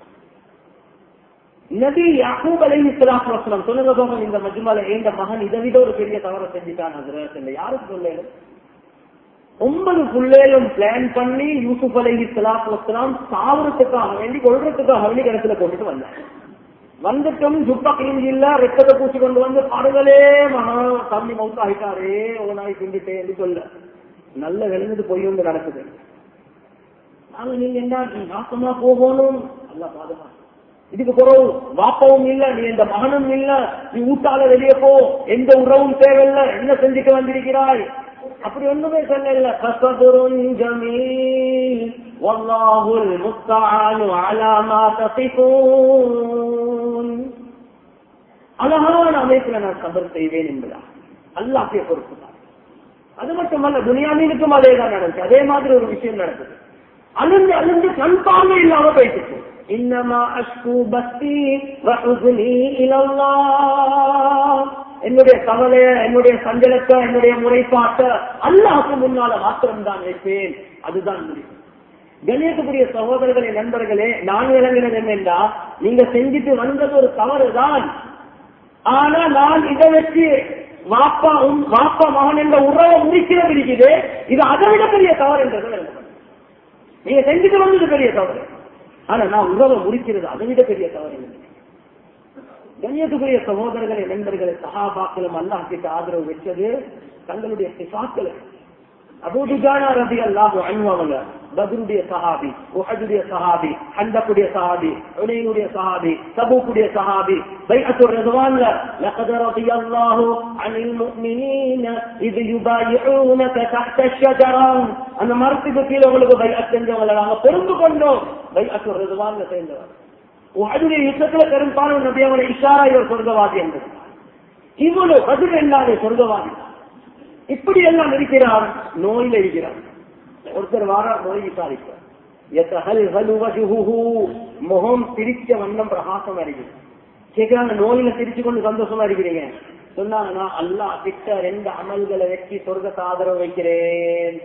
நபி யாக்கூப் அலைஹி ஸலாத்து வஸலாம் சொல்லுங்க போங்க இந்த மஜ்மால எங்க மகன் இதை விட ஒரு பெரிய தவறை செஞ்சுட்டான் ஹஜ்ரத் இல்ல யாருக்கு சொல்லேன் ஒன்பது பிள்ளைகளும் பிளான் பண்ணி யூசுப் அலைஹி ஸலாத்து வஸலாம் சாவறதுக்காக வேண்டி கொள்றதுக்காக வேண்டி கிணத்துல போட்டுட்டு வந்தாங்க வந்துட்டும் ஜுப்பா கிழிஞ்சு இல்ல ரெக்கத்தை பூச்சி கொண்டு வந்து பாடுகளே மகா தம்பி மவுத்து ஆயிட்டாரே ஓனாய் கிண்டிட்டேன் சொல்ல நல்ல விளைஞ்சது பொய் ஒன்று நடக்குது நாங்க நீங்க என்ன நீ நாசமா போகணும் நல்லா பாதுகா இதுக்கு பிறகு வாப்பவும் இல்ல நீ இந்த மகனும் இல்ல நீ ஊட்டால வெளியே போ எந்த உறவும் தேவையில்ல என்ன செஞ்சுக்க வந்திருக்கிறாய் அப்படி ஒண்ணுமே சொல்லல கசதுரும் ஜமீல் والله المستعان على ما تصفون அழகான அமைப்புல நான் சபர் செய்வேன் என்பதா அல்லாஹ்வை பொறுப்பு தான் அது மட்டுமல்ல துனியாவிற்கும் அதே தான் நடந்துச்சு அதே மாதிரி ஒரு விஷயம் நடக்குது அழுந்து அழுந்து கண் பார்வை இல்லாம போயிட்டு இன்னமா அஷ்கு பக்தி என்னுடைய கவலைய என்னுடைய சஞ்சலத்தை என்னுடைய முறைப்பாட்டை அல்லாஹுக்கு முன்னால மாத்திரம் தான் வைப்பேன் அதுதான் முடியும் கணேசக்குரிய சகோதரர்களே நண்பர்களே நான் விளங்கினது என்னென்றா நீங்க செஞ்சுட்டு வந்தது ஒரு தவறு தான் ஆனா நான் இதை வச்சு வாப்பா உன் வாப்பா மகன் என்ற உறவை முடிக்கிறது இருக்குது இது அதை விட பெரிய தவறு என்றது விளங்கணும். நீங்க செஞ்சுட்டு வந்தது பெரிய தவறு ஆனா நான் உறவை முடிக்கிறது அதை விட பெரிய தவறு இல்லை. கண்ணியத்துக்குரிய சகோதரர்களை நண்பர்களை சகாபாக்களும் அல்லாஹ் கிட்ட ஆதரவு வச்சது தங்களுடைய சிசாக்களை அபூதுஜானா ரதி அல்லாஹு அனுபவங்க பத்ருடைய சஹாபி உஹதுடைய சஹாபி ஹந்தக்குடைய சஹாபி உனையுடைய சஹாபி தபூக்குடைய சஹாபி பைஅத்து ரிضوانல لقد رضي الله عن المؤمنين اذ يبايعونك تحت الشجره அந்த மரத்துக்கு கீழே உங்களுக்கு பைஅத் செஞ்சவங்கள நாங்க பொருந்து கொண்டோம் பைஅத்து ரிضوانல சேர்ந்தவர் உஹதுடைய யுத்தத்துல பெரும்பாலும் நபி அவங்களை இஷாரா இவர் சொர்க்கவாதி என்பது இவ்வளவு பதில் இல்லாத சொர்க்கவாதி இப்படி எல்லாம் இருக்கிறார் நோயில இருக்கிறார் ஒருத்தர் வார நோய் விசாரிப்பார் முகம் சிரிச்ச வண்ணம் பிரகாசமா இருக்குது கேட்கிறாங்க நோயில சிரிச்சு கொண்டு சந்தோஷமா இருக்கிறீங்க சொன்னாங்க நான் அல்லா கிட்ட ரெண்டு அமல்களை வச்சு சொர்க்க ஆதரவு வைக்கிறேன்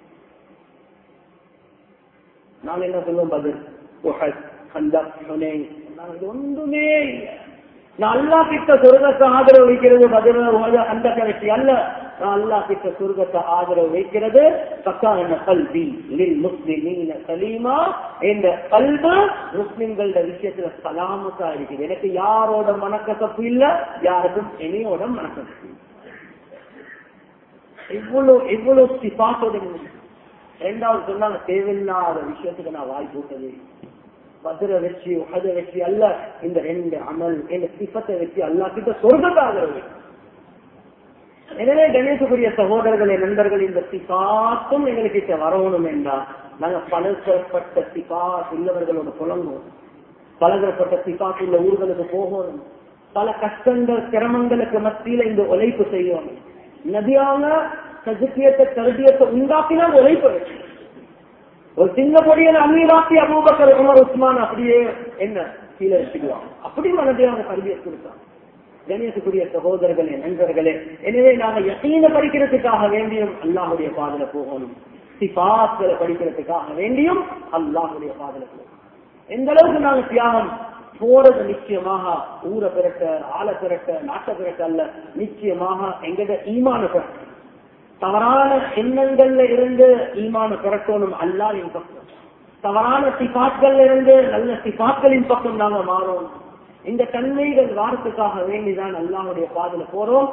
நான் என்ன சொல்லுவோம் பதில் உஹத், கந்தக், ஹுனைன். நான் இது ஒன்றுமே இல்லை நான் அல்லா கிட்ட சொர்க்கத்தை ஆதரவு வைக்கிறது பதில் அந்த கட்சி அல்ல நான் அல்லா கிட்ட சொர்க்கத்தை ஆதரவு வைக்கிறது பக்கான கல்வி லில் முஸ்லிமீன சலீமா இந்த கல்வி முஸ்லிம்களோட விஷயத்துல சலாமத்தா இருக்குது எனக்கு யாரோட மனக்கசப்பு இல்ல யாருக்கும் இனியோட மனக்கசப்பு இல்ல. இவ்வளவு இவ்வளவு சிபாத்தோட ரெண்டாவது சொன்னாங்க தேவையில்லாத விஷயத்துக்கு நான் வாய் போட்டது பத்திர வச்சு உகத வச்சு அல்ல இந்த ரெண்டு அமல் இந்த சிப்பத்தை வச்சு அல்லா கிட்ட சொர்க்கத்தாகிறது எனவே கணேசக்குரிய சகோதரர்களே நண்பர்கள் இந்த சிபாத்தும் எங்களுக்கு வரணும் என்றால் நாங்க பலதரப்பட்ட சிபாத் உள்ளவர்களோட புலங்குவோம் பலதரப்பட்ட சிபாத் உள்ள ஊர்களுக்கு போகணும் பல கஷ்டங்கள் சிரமங்களுக்கு மத்தியில இந்த உழைப்பு செய்யணும் நதியான சஜக்கியத்தை கருதியத்தை உண்டாக்கினால் உழைப்பு வச்சு ஒரு சின்ன பொடியன் அமீராத்தி அபூபக்கர் உமர் உஸ்மான் அப்படியே என்ன கீழே வச்சுக்குவாங்க அப்படி மனதியான கல்வியை கொடுத்தாங்க கணேசக்குரிய சகோதரர்களே நண்பர்களே எனவே நாங்க யசீன படிக்கிறதுக்காக வேண்டியும் அல்லாஹுடைய பாதல போகணும் சிபாத்களை படிக்கிறதுக்காக வேண்டியும் அல்லாஹுடைய பாதல போகணும் எந்த அளவுக்கு நாங்க தியாகம் போறது நிச்சயமாக ஊரை பிறட்ட ஆளை பிறட்ட நாட்டை பிறட்ட அல்ல நிச்சயமாக எங்கட ஈமான பிறட்ட தவறான எண்ணங்கள்ல இருந்து ஈமான பிறக்கணும் அல்லாவின் பக்கம் தவறான சிபாட்கள்ல இருந்து நல்ல சிபாட்களின் பக்கம் நாங்க மாறோம் இந்த தன்மைகள் வாரத்துக்காக வேண்டிதான் அல்லாவுடைய பாதல போறோம்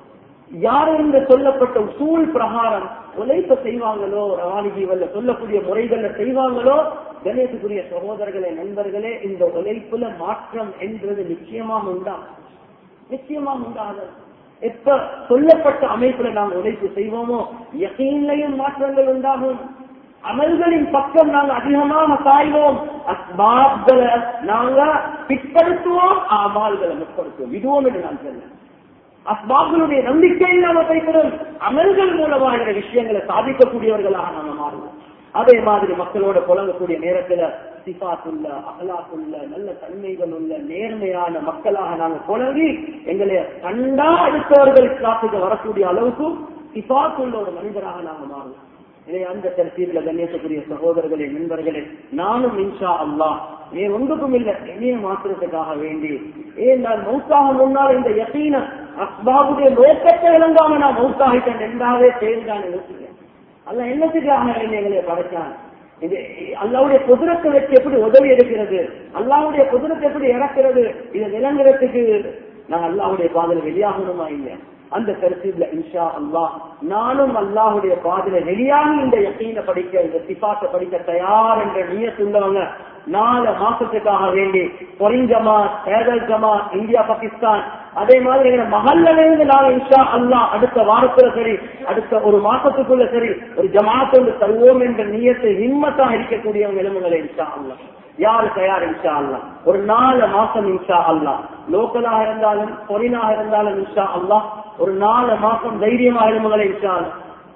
யார் இந்த சொல்லப்பட்ட சூழ் பிரகாரம் உழைப்ப செய்வாங்களோ ரவானிஜீவல்ல சொல்லக்கூடிய முறைகள்ல செய்வாங்களோ கணேசுக்குரிய சகோதரர்களே நண்பர்களே இந்த உழைப்புல மாற்றம் என்றது நிச்சயமாக உண்டாகும் நிச்சயமாக உண்டாகும் எப்ப சொல்லப்பட்ட அமைப்புல நாங்கள் உழைப்பு செய்வோமோ யகீன்லையும் மாற்றங்கள் உண்டாகும் அமல்களின் பக்கம் நாங்கள் அதிகமாக சாய்வோம் அஸ்பாப்களை நாங்க பிற்படுத்துவோம் அமால்களை முற்படுத்துவோம் விடுவோம் என்று நான் சொன்னேன் அஸ்பாப்களுடைய நம்பிக்கை நாம கைப்படும் அமல்கள் மூலமாக விஷயங்களை சாதிக்கக்கூடியவர்களாக நாம மாறுவோம் அதே மாதிரி மக்களோட புலங்கக்கூடிய நேரத்துல சிபாத்துள்ள அகலாக்குள்ள நல்ல தன்மைகள் உள்ள நேர்மையான மக்களாக நாங்க புலங்கி எங்களை கண்டா அடுத்தவர்கள் காத்துக்கு வரக்கூடிய அளவுக்கு சிபாத்துள்ள ஒரு மனிதராக நாங்க மாறுவோம் இதை அந்த தரத்தீர்ல கணேசக்கூடிய சகோதரர்களே நண்பர்களே நானும் இன்ஷா அல்லாஹ் வேறு ஒன்றுக்கும் இல்லை என்னைய மாத்திரத்துக்காக வேண்டி ஏன் நான் மௌத்தாக முன்னால் இந்த யசீன அஸ்பாபுடைய நோக்கத்தை விளங்காம நான் மௌத்தாகிட்டேன் என்றாவே தேர்ந்தான யோசிக்கிறேன் அல்ல என்னத்துக்காக எங்களை படைச்சான் இது அல்லாவுடைய குதிரத்தை வச்சு எப்படி உதவி எடுக்கிறது அல்லாவுடைய குதிரத்தை எப்படி இறக்கிறது இதை விளங்குறதுக்கு நான் அல்லாவுடைய பாதையில் வெளியாகணுமா இல்லை அந்த கருத்துல இன்ஷா அல்லாஹ் நானும் அல்லாஹுடைய பாதையில வெளியாகி இந்த யக்கீன படிக்க இந்த சிபாத்தை படிக்க தயார் என்ற நீயத்துள்ளவங்க நாலு மாசத்துக்காக வேண்டி பொரின் ஜமாத் பேதல் ஜமாத் இந்தியா பாகிஸ்தான் அதே மாதிரி எங்க மகல்ல இருந்து நாங்க இன்ஷா அல்லாஹ் அடுத்த வாரத்துல சரி அடுத்த ஒரு மாசத்துக்குள்ள சரி ஒரு ஜமாத் ஒன்று தருவோம் என்ற நீயத்தை ஹிம்மத்தாக இருக்கக்கூடியவங்க எலும்புகளை இன்ஷா அல்லாஹ் யாரு தயார் இன்ஷா அல்லா ஒரு நாலு மாசம் இன்ஷா அல்லா லோக்கலாக இருந்தாலும் பொரினாக இருந்தாலும் இன்ஷா அல்லா ஒரு நாலு மாசம் தைரியமாக எலும்புகளை இன்ஷா அல்லா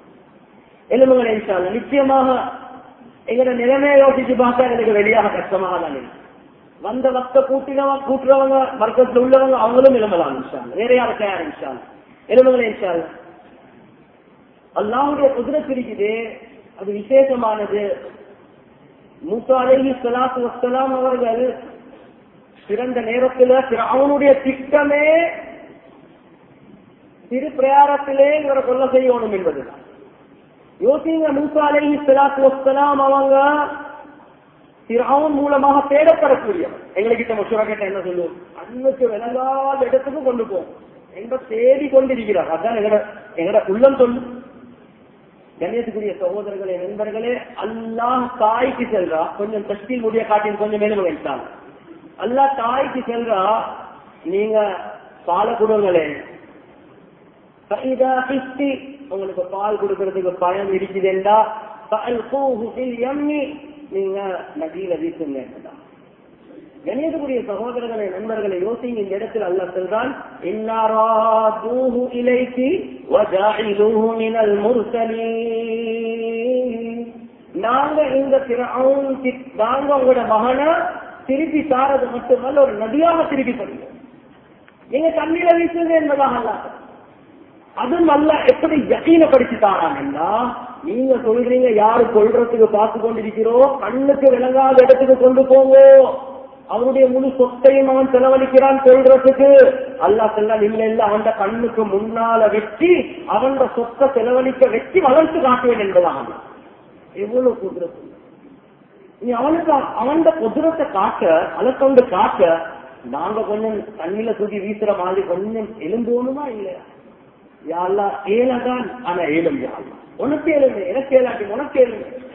எலும்புகளை இன்ஷா அல்லா நிச்சயமாக எங்களோட நிலைமையை யோசிச்சு பார்த்தா எனக்கு வெளியாக கஷ்டமாக தான் இருக்கு வந்த வக்த கூட்டினவங்க கூட்டுறவங்க வர்க்கத்துல உள்ளவங்க அவங்களும் எலும்பலாம் இன்ஷா அல்லா வேற யாரு தயார் இன்ஷா அல்லா எலும்புகளை இன்ஷா அல்லா அல்லாவுடைய குதிரை இருக்குது அது விசேஷமானது மூசா அலஹி சலாத்து வசலாம் அவர்கள் பிறந்த நேரத்தில் அவனுடைய திட்டமே சிறு பிரயாரத்திலே இவரை கொல்ல செய்யணும் என்பதுதான் யோசிங்க மூசா அலஹி சலாத்து வசலாம் அவங்க திராவன் மூலமாக தேடப்படக்கூடியவர் எங்ககிட்ட மசூரா கேட்ட என்ன சொல்லுவோம் அன்னுக்கு விளங்காத இடத்துக்கு கொண்டு போவோம் எங்க தேடி கொண்டிருக்கிறார் அதான் எங்கட எங்கட உள்ளம் சொல்லு கணேசக்குரிய சகோதரர்களே நண்பர்களே அல்லாஹ் தாய்க்கு செல்றா கொஞ்சம் தஸ்தில் முடிய காட்டின் கொஞ்சம் மேலும் வைத்தாங்க அல்லாஹ் தாய்க்கு செல்றா நீங்க பால கொடுங்களே உங்களுக்கு பால் கொடுக்கறதுக்கு பயம் இருக்குதுண்டா நீங்க நதியில வீசுங்க கணேசக்குரிய சகோதரர்களை நண்பர்களை யோசிங்க இந்த இடத்தில் அல்ல செல்றான் இலைக்கு நாங்க இந்த நாங்க உங்களோட மகனை திருப்பி தாரது மட்டுமல்ல ஒரு நதியாக திருப்பி தருவோம் நீங்க தண்ணீர வீசுது என்பதாக அல்ல அதுவும் அல்ல எப்படி யக்கீனப்படுத்தி தாராங்கன்னா நீங்க சொல்றீங்க யாரு கொள்றதுக்கு பார்த்து கொண்டிருக்கிறோம் கண்ணுக்கு விளங்காத இடத்துக்கு கொண்டு போவோம் அவனுடைய முழு சொத்தையும் அவன் செலவழிக்கிறான் சொல்றதுக்கு அல்லா செல்லாம் இல்ல இல்ல அவன் கண்ணுக்கு முன்னால வெட்டி அவன் சொத்தை செலவழிக்க வெட்டி வளர்த்து காட்டுவேன் என்பதாக எவ்வளவு குதிரத்து நீ அவனுக்கு அவன் குதிரத்தை காட்ட அதை கொண்டு காட்ட நாங்க கொஞ்சம் தண்ணியில தூக்கி வீசுற மாதிரி கொஞ்சம் எலும்போணுமா இல்லையா யாழ்லா ஏலதான் ஆனா ஏலும் யாழ்லா உனக்கு ஏழுங்க எனக்கு ஏலாட்டி உனக்கு ஏழுங்க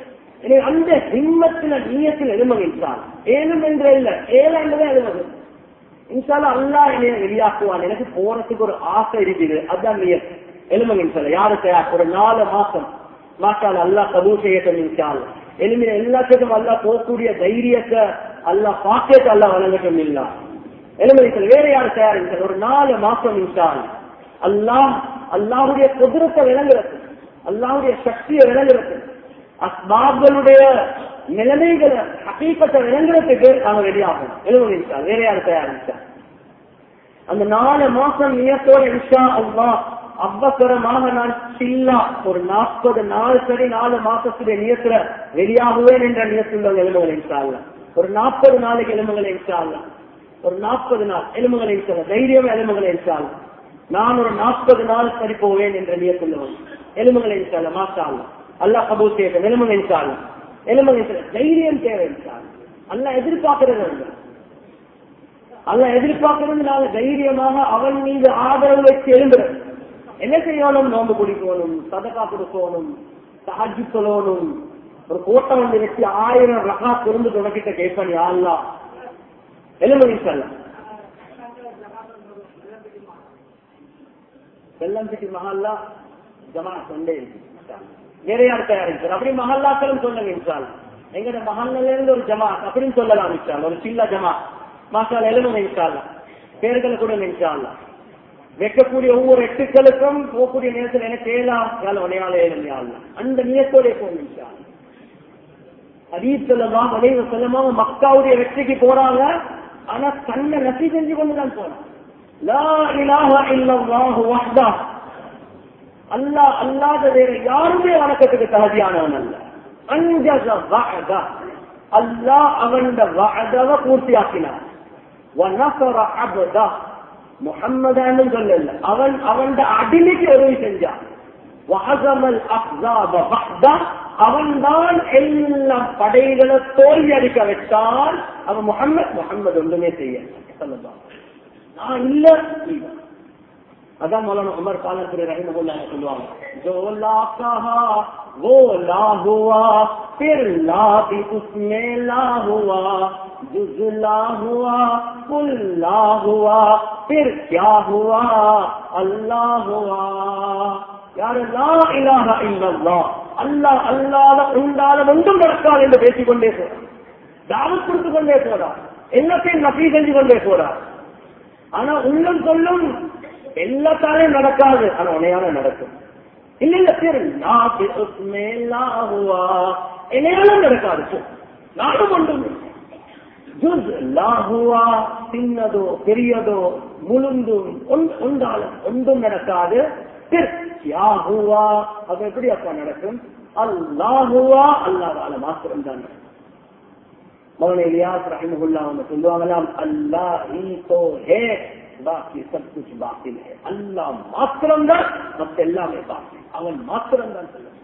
எனவே அந்த ஹிம்மத்துல நீயத்தில் எலும்புங்க இன்சால் ஏழும் என்ற இல்ல ஏழு என்பதே எலும்புது இன்சால அல்லா என்னைய வெளியாக்குவான் எனக்கு போறதுக்கு ஒரு ஆசை இருக்குது அதுதான் நீயத் எலும்புங்க இன்சால யாரு தயார் ஒரு நாலு மாசம் மாட்டால் அல்லா கபூர் செய்யட்டும் இன்சால் எலும்பின எல்லாத்துக்கும் அல்லா போகக்கூடிய தைரியத்தை அல்லா பாக்கெட் அல்லா வழங்கட்டும் இல்லா எலும்பு வேற யாரு தயார் இன்சால் ஒரு நாலு மாசம் இன்சால் அல்லாஹ் அல்லாஹுடைய குதிரத்தை விளங்குறது அல்லாஹுடைய சக்தியை விளங்குறது அஸ்பாப்களுடைய நிலைமைகளை ஹக்கீக்கத்தை விளங்குறதுக்கு நாங்க வெளியாகும் எழுபது நிமிஷம் வேற யாரு தயாரிச்சா அந்த நாலு மாசம் நியத்தோட இன்ஷா அல்லா அவ்வசரமாக நான் சில்லா ஒரு நாற்பது நாலு சரி நாலு மாசத்துடைய நியத்துல வெளியாகுவேன் என்ற நியத்துள்ள எலும்புகள் இன்ஷா அல்லா ஒரு நாற்பது நாளைக்கு எலும்புகளை இன்ஷா அல்லா ஒரு நாற்பது நாள் எலும்புகளை இன்ஷா தைரியம் எலும்புகளை இன்ஷா அல்லா நான் ஒரு நாற்பது நாள் சரி போவேன் என்ற நியத்துள்ளவன் எலும்புகளை இன்ஷா அல்லா மாஷா அல்லா அல்லாஹ் கபூல் செய்யட்டும் எலும்புகள் இன்ஷா அல்லா எலும்புகள் தைரியம் தேவை இன்ஷா அல்லா அல்லாஹ் எதிர்பார்க்கிறது இல்லை அல்ல எதிர்பார்க்கறதுனால தைரியமாக அவன் மீது ஆதரவு வச்சு எழுந்துறது என்ன செய்யணும் நோம்பு குடிக்கணும் சதக்கா கொடுக்கணும் சாஜி சொல்லணும் ஒரு கோட்டை வந்து வச்சு ஆயிரம் ரகா திருந்து தொடக்கிட்ட கேட்பேன் யாழ்லா எலும்பு சொல்ல வெள்ளம் சிட்டி மஹல்லா ஜமா கொண்டே இருக்கு வேற யார் தயாரிச்சார் அப்படி மஹல்லாக்களும் சொல்லுங்க இன்ஷால் எங்க மஹல்ல இருந்து ஒரு ஜமா அப்படின்னு சொல்லலாம் இன்ஷால் ஒரு சில்ல ஜமா மாசால் எலும்பு நினைச்சால பேர்களை கூட நினைச்சால வைக்கக்கூடிய ஒவ்வொரு எட்டுக்களுக்கும் போகக்கூடிய நேரத்தில் எனக்கு ஏழாம் வேலை உடையாள ஏழுமையாள் அந்த நியத்தோட போக நினைச்சால் அதீத்தலமா வளைவு செல்லமா மக்காவுடைய வெற்றிக்கு போறாங்க ஆனா தன்னை நசி செஞ்சு கொண்டுதான் போறாங்க லா இலாஹ இல்லல்லாஹு வஹ்தா அல்லாஹ் அல்லாத வேற யாருமே வணக்கத்துக்கு தகுதியானவன் அல்ல அஞ்சத வஅதா அல்லாஹ் அவன் வஅதவை பூர்த்தியாக்கினான் முகம்மதான்னு சொல்லல அவன் அவன் அடிமைக்கு உதவி செஞ்சான் அவன் தான் எல்லா படைகளை தோல்வி அடிக்க வச்சான் அவன் முகம்மது முகம்மது ஒன்றுமே செய்ய நான் இல்ல அதான் மௌலான உமர் காலத்துறை ரஹிமகுல்லா சொல்லுவாங்க ஜோலா கஹா वो ला हुआ फिर ला भी उसमें ला हुआ जुजला हुआ पुल्ला हुआ फिर क्या हुआ अल्लाह हुआ யார் லா இலாஹ இல்லல்லாஹ் அல்லாஹ் அல்லாத உண்டால ஒன்றும் நடக்காது என்று பேசிக் கொண்டே போறார் தாவத் கொடுத்து கொண்டே போறார் எல்லாத்தையும் நபி செஞ்சு கொண்டே போறார் ஆனா உள்ளம் சொல்லும் எல்லாத்தாலையும் நடக்காது ஆனா உனையால நடக்கும் இல்ல இல்ல பேரு என்னையாலும் நடக்காது நானும் ஒன்றும் ஜுஸ் லாகுவா சின்னதோ பெரியதோ முழுந்தும் உண்டாலும் ஒன்றும் நடக்காது யாகுவா அது எப்படி அப்பா நடக்கும் அல்லாஹுவா அல்லாவால மாத்திரம் தான் மௌன இலியாஸ் ரஹிமஹுல்லா அவங்க சொல்லுவாங்களாம் அல்லாஹ் ஈ தோ ஹே பாக்கி சப் குச் பாக்கில் ஹே அல்லாஹ் மாத்திரம் தான் மத்த எல்லாமே பாக்கி அவன் மாத்திரம் தான் சொல்ல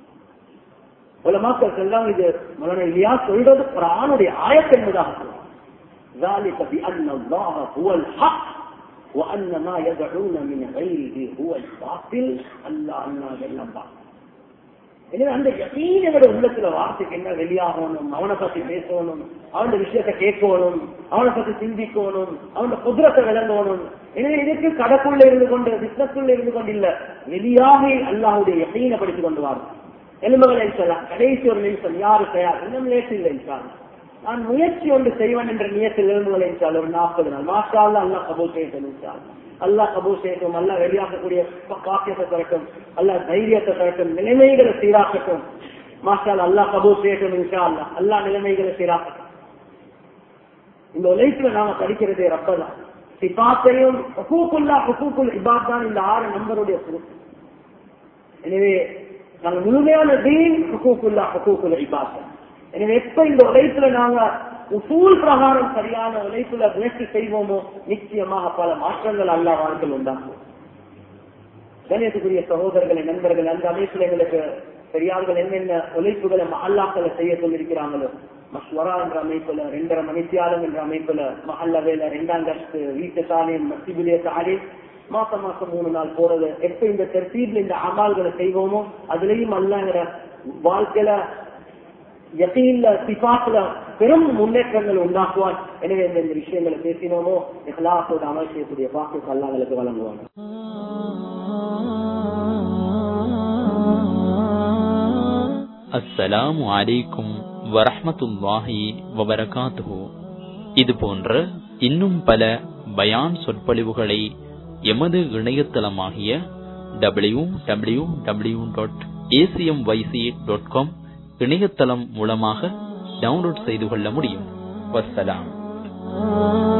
உலமாக்கள் செல்லாம் இது மௌன இலியாஸ் சொல்றது குரானுடைய ஆயத் என்பதாக சொல்லுவாங்க ذلك بأن الله هو الحق وأن ما يدعون من غيره هو الباطل الله أنا எல்லாம் பாத்தில் எனவே அந்த யகீனோட உள்ளத்துல வார்த்தைக்கு என்ன வெளியாகணும் அவனை பத்தி பேசணும் அவனோட விஷயத்தை கேட்கணும் அவனை பத்தி சிந்திக்கணும் அவனோட குதிரத்தை விளங்கணும் எனவே இதுக்கு கடைக்குள்ள இருந்து கொண்டு பிசினஸ்குள்ள இருந்து கொண்டு இல்ல வெளியாக அல்லாஹுடைய யகீனை படித்துக் கொண்டு வாரும் எலும்புகளை சொல்லலாம் கடைசி ஒரு நிமிஷம் யாரு தயார் இன்னும் லேட் இல்லை சார் நான் முயற்சி ஒன்று செய்வேன் என்ற நியத்தில் எலும்புகளை சால் ஒரு நாற்பது நாள் மாஸ்டால் அல்லா கபூல் செய்யணும் சார் அல்லாஹ் கபூல் செய்யட்டும் அல்லா வெளியாகக்கூடிய பாக்கியத்தை தரட்டும் அல்லா தைரியத்தை தரட்டும் நிலைமைகளை சீராக்கட்டும் மாஸ்டால் அல்லாஹ் கபூல் செய்யட்டும் இன்ஷா அல்லா அல்லா நிலைமைகளை சீராக்கட்டும் இந்த உழைப்புல நாம படிக்கிறதே ரப்பதான் சிபாத்தையும் ஹுக்கூக்குல்லா ஹுக்கூக்குல் இபாத் தான் இந்த ஆறு நம்பருடைய பொறுப்பு எனவே நாங்க முழுமையான தீன் ஹுக்கூக்குல்லா ஹுக்கூக்குல் இபாத் எனவே எப்ப இந்த உழைப்புல நாங்க உசூல் பிரகாரம் சரியான உழைப்புல முயற்சி செய்வோமோ நிச்சயமாக பல மாற்றங்கள் அல்லா வாழ்க்கை உண்டாகும் கணேசக்குரிய சகோதரர்களை நண்பர்கள் அந்த அமைப்புல எங்களுக்கு பெரியார்கள் என்னென்ன உழைப்புகளை மஹல்லாக்களை செய்ய சொல்லியிருக்கிறாங்களோ மஸ்வரா என்ற அமைப்புல ரெண்டரை மணித்தியாலம் என்ற அமைப்புல மஹல்ல வேலை ரெண்டாம் கஷ்டு வீட்டு தானியம் மசிபிலிய தானே மாசம் மாசம் மூணு நாள் போறது எப்ப இந்த தெர்த்தீப்ல இந்த அமால்களை செய்வோமோ அதுலயும் அல்லாங்கிற வாழ்க்கையில யகீன்ல சிபாத்துல பெரும் முன்னேற்றங்கள் உண்டாக்குவான் எனவே இந்த இந்த விஷயங்களை பேசினோமோ இஹ்லாசோட அமல் செய்யக்கூடிய பாக்கியம் அல்லாங்களுக்கு வழங்குவாங்க அஸ்ஸலாமு அலைக்கும் வரஹ்மத்துல்லாஹி வபரகாத்துஹு இது போன்ற இன்னும் பல பயான் சொற்பொழிவுகளை எமது இணையதளமாகிய W W W dot A C M Y C dot com இணையதளம் மூலமாக டவுன்லோட் செய்து கொள்ள முடியும் வஸ்ஸலாம்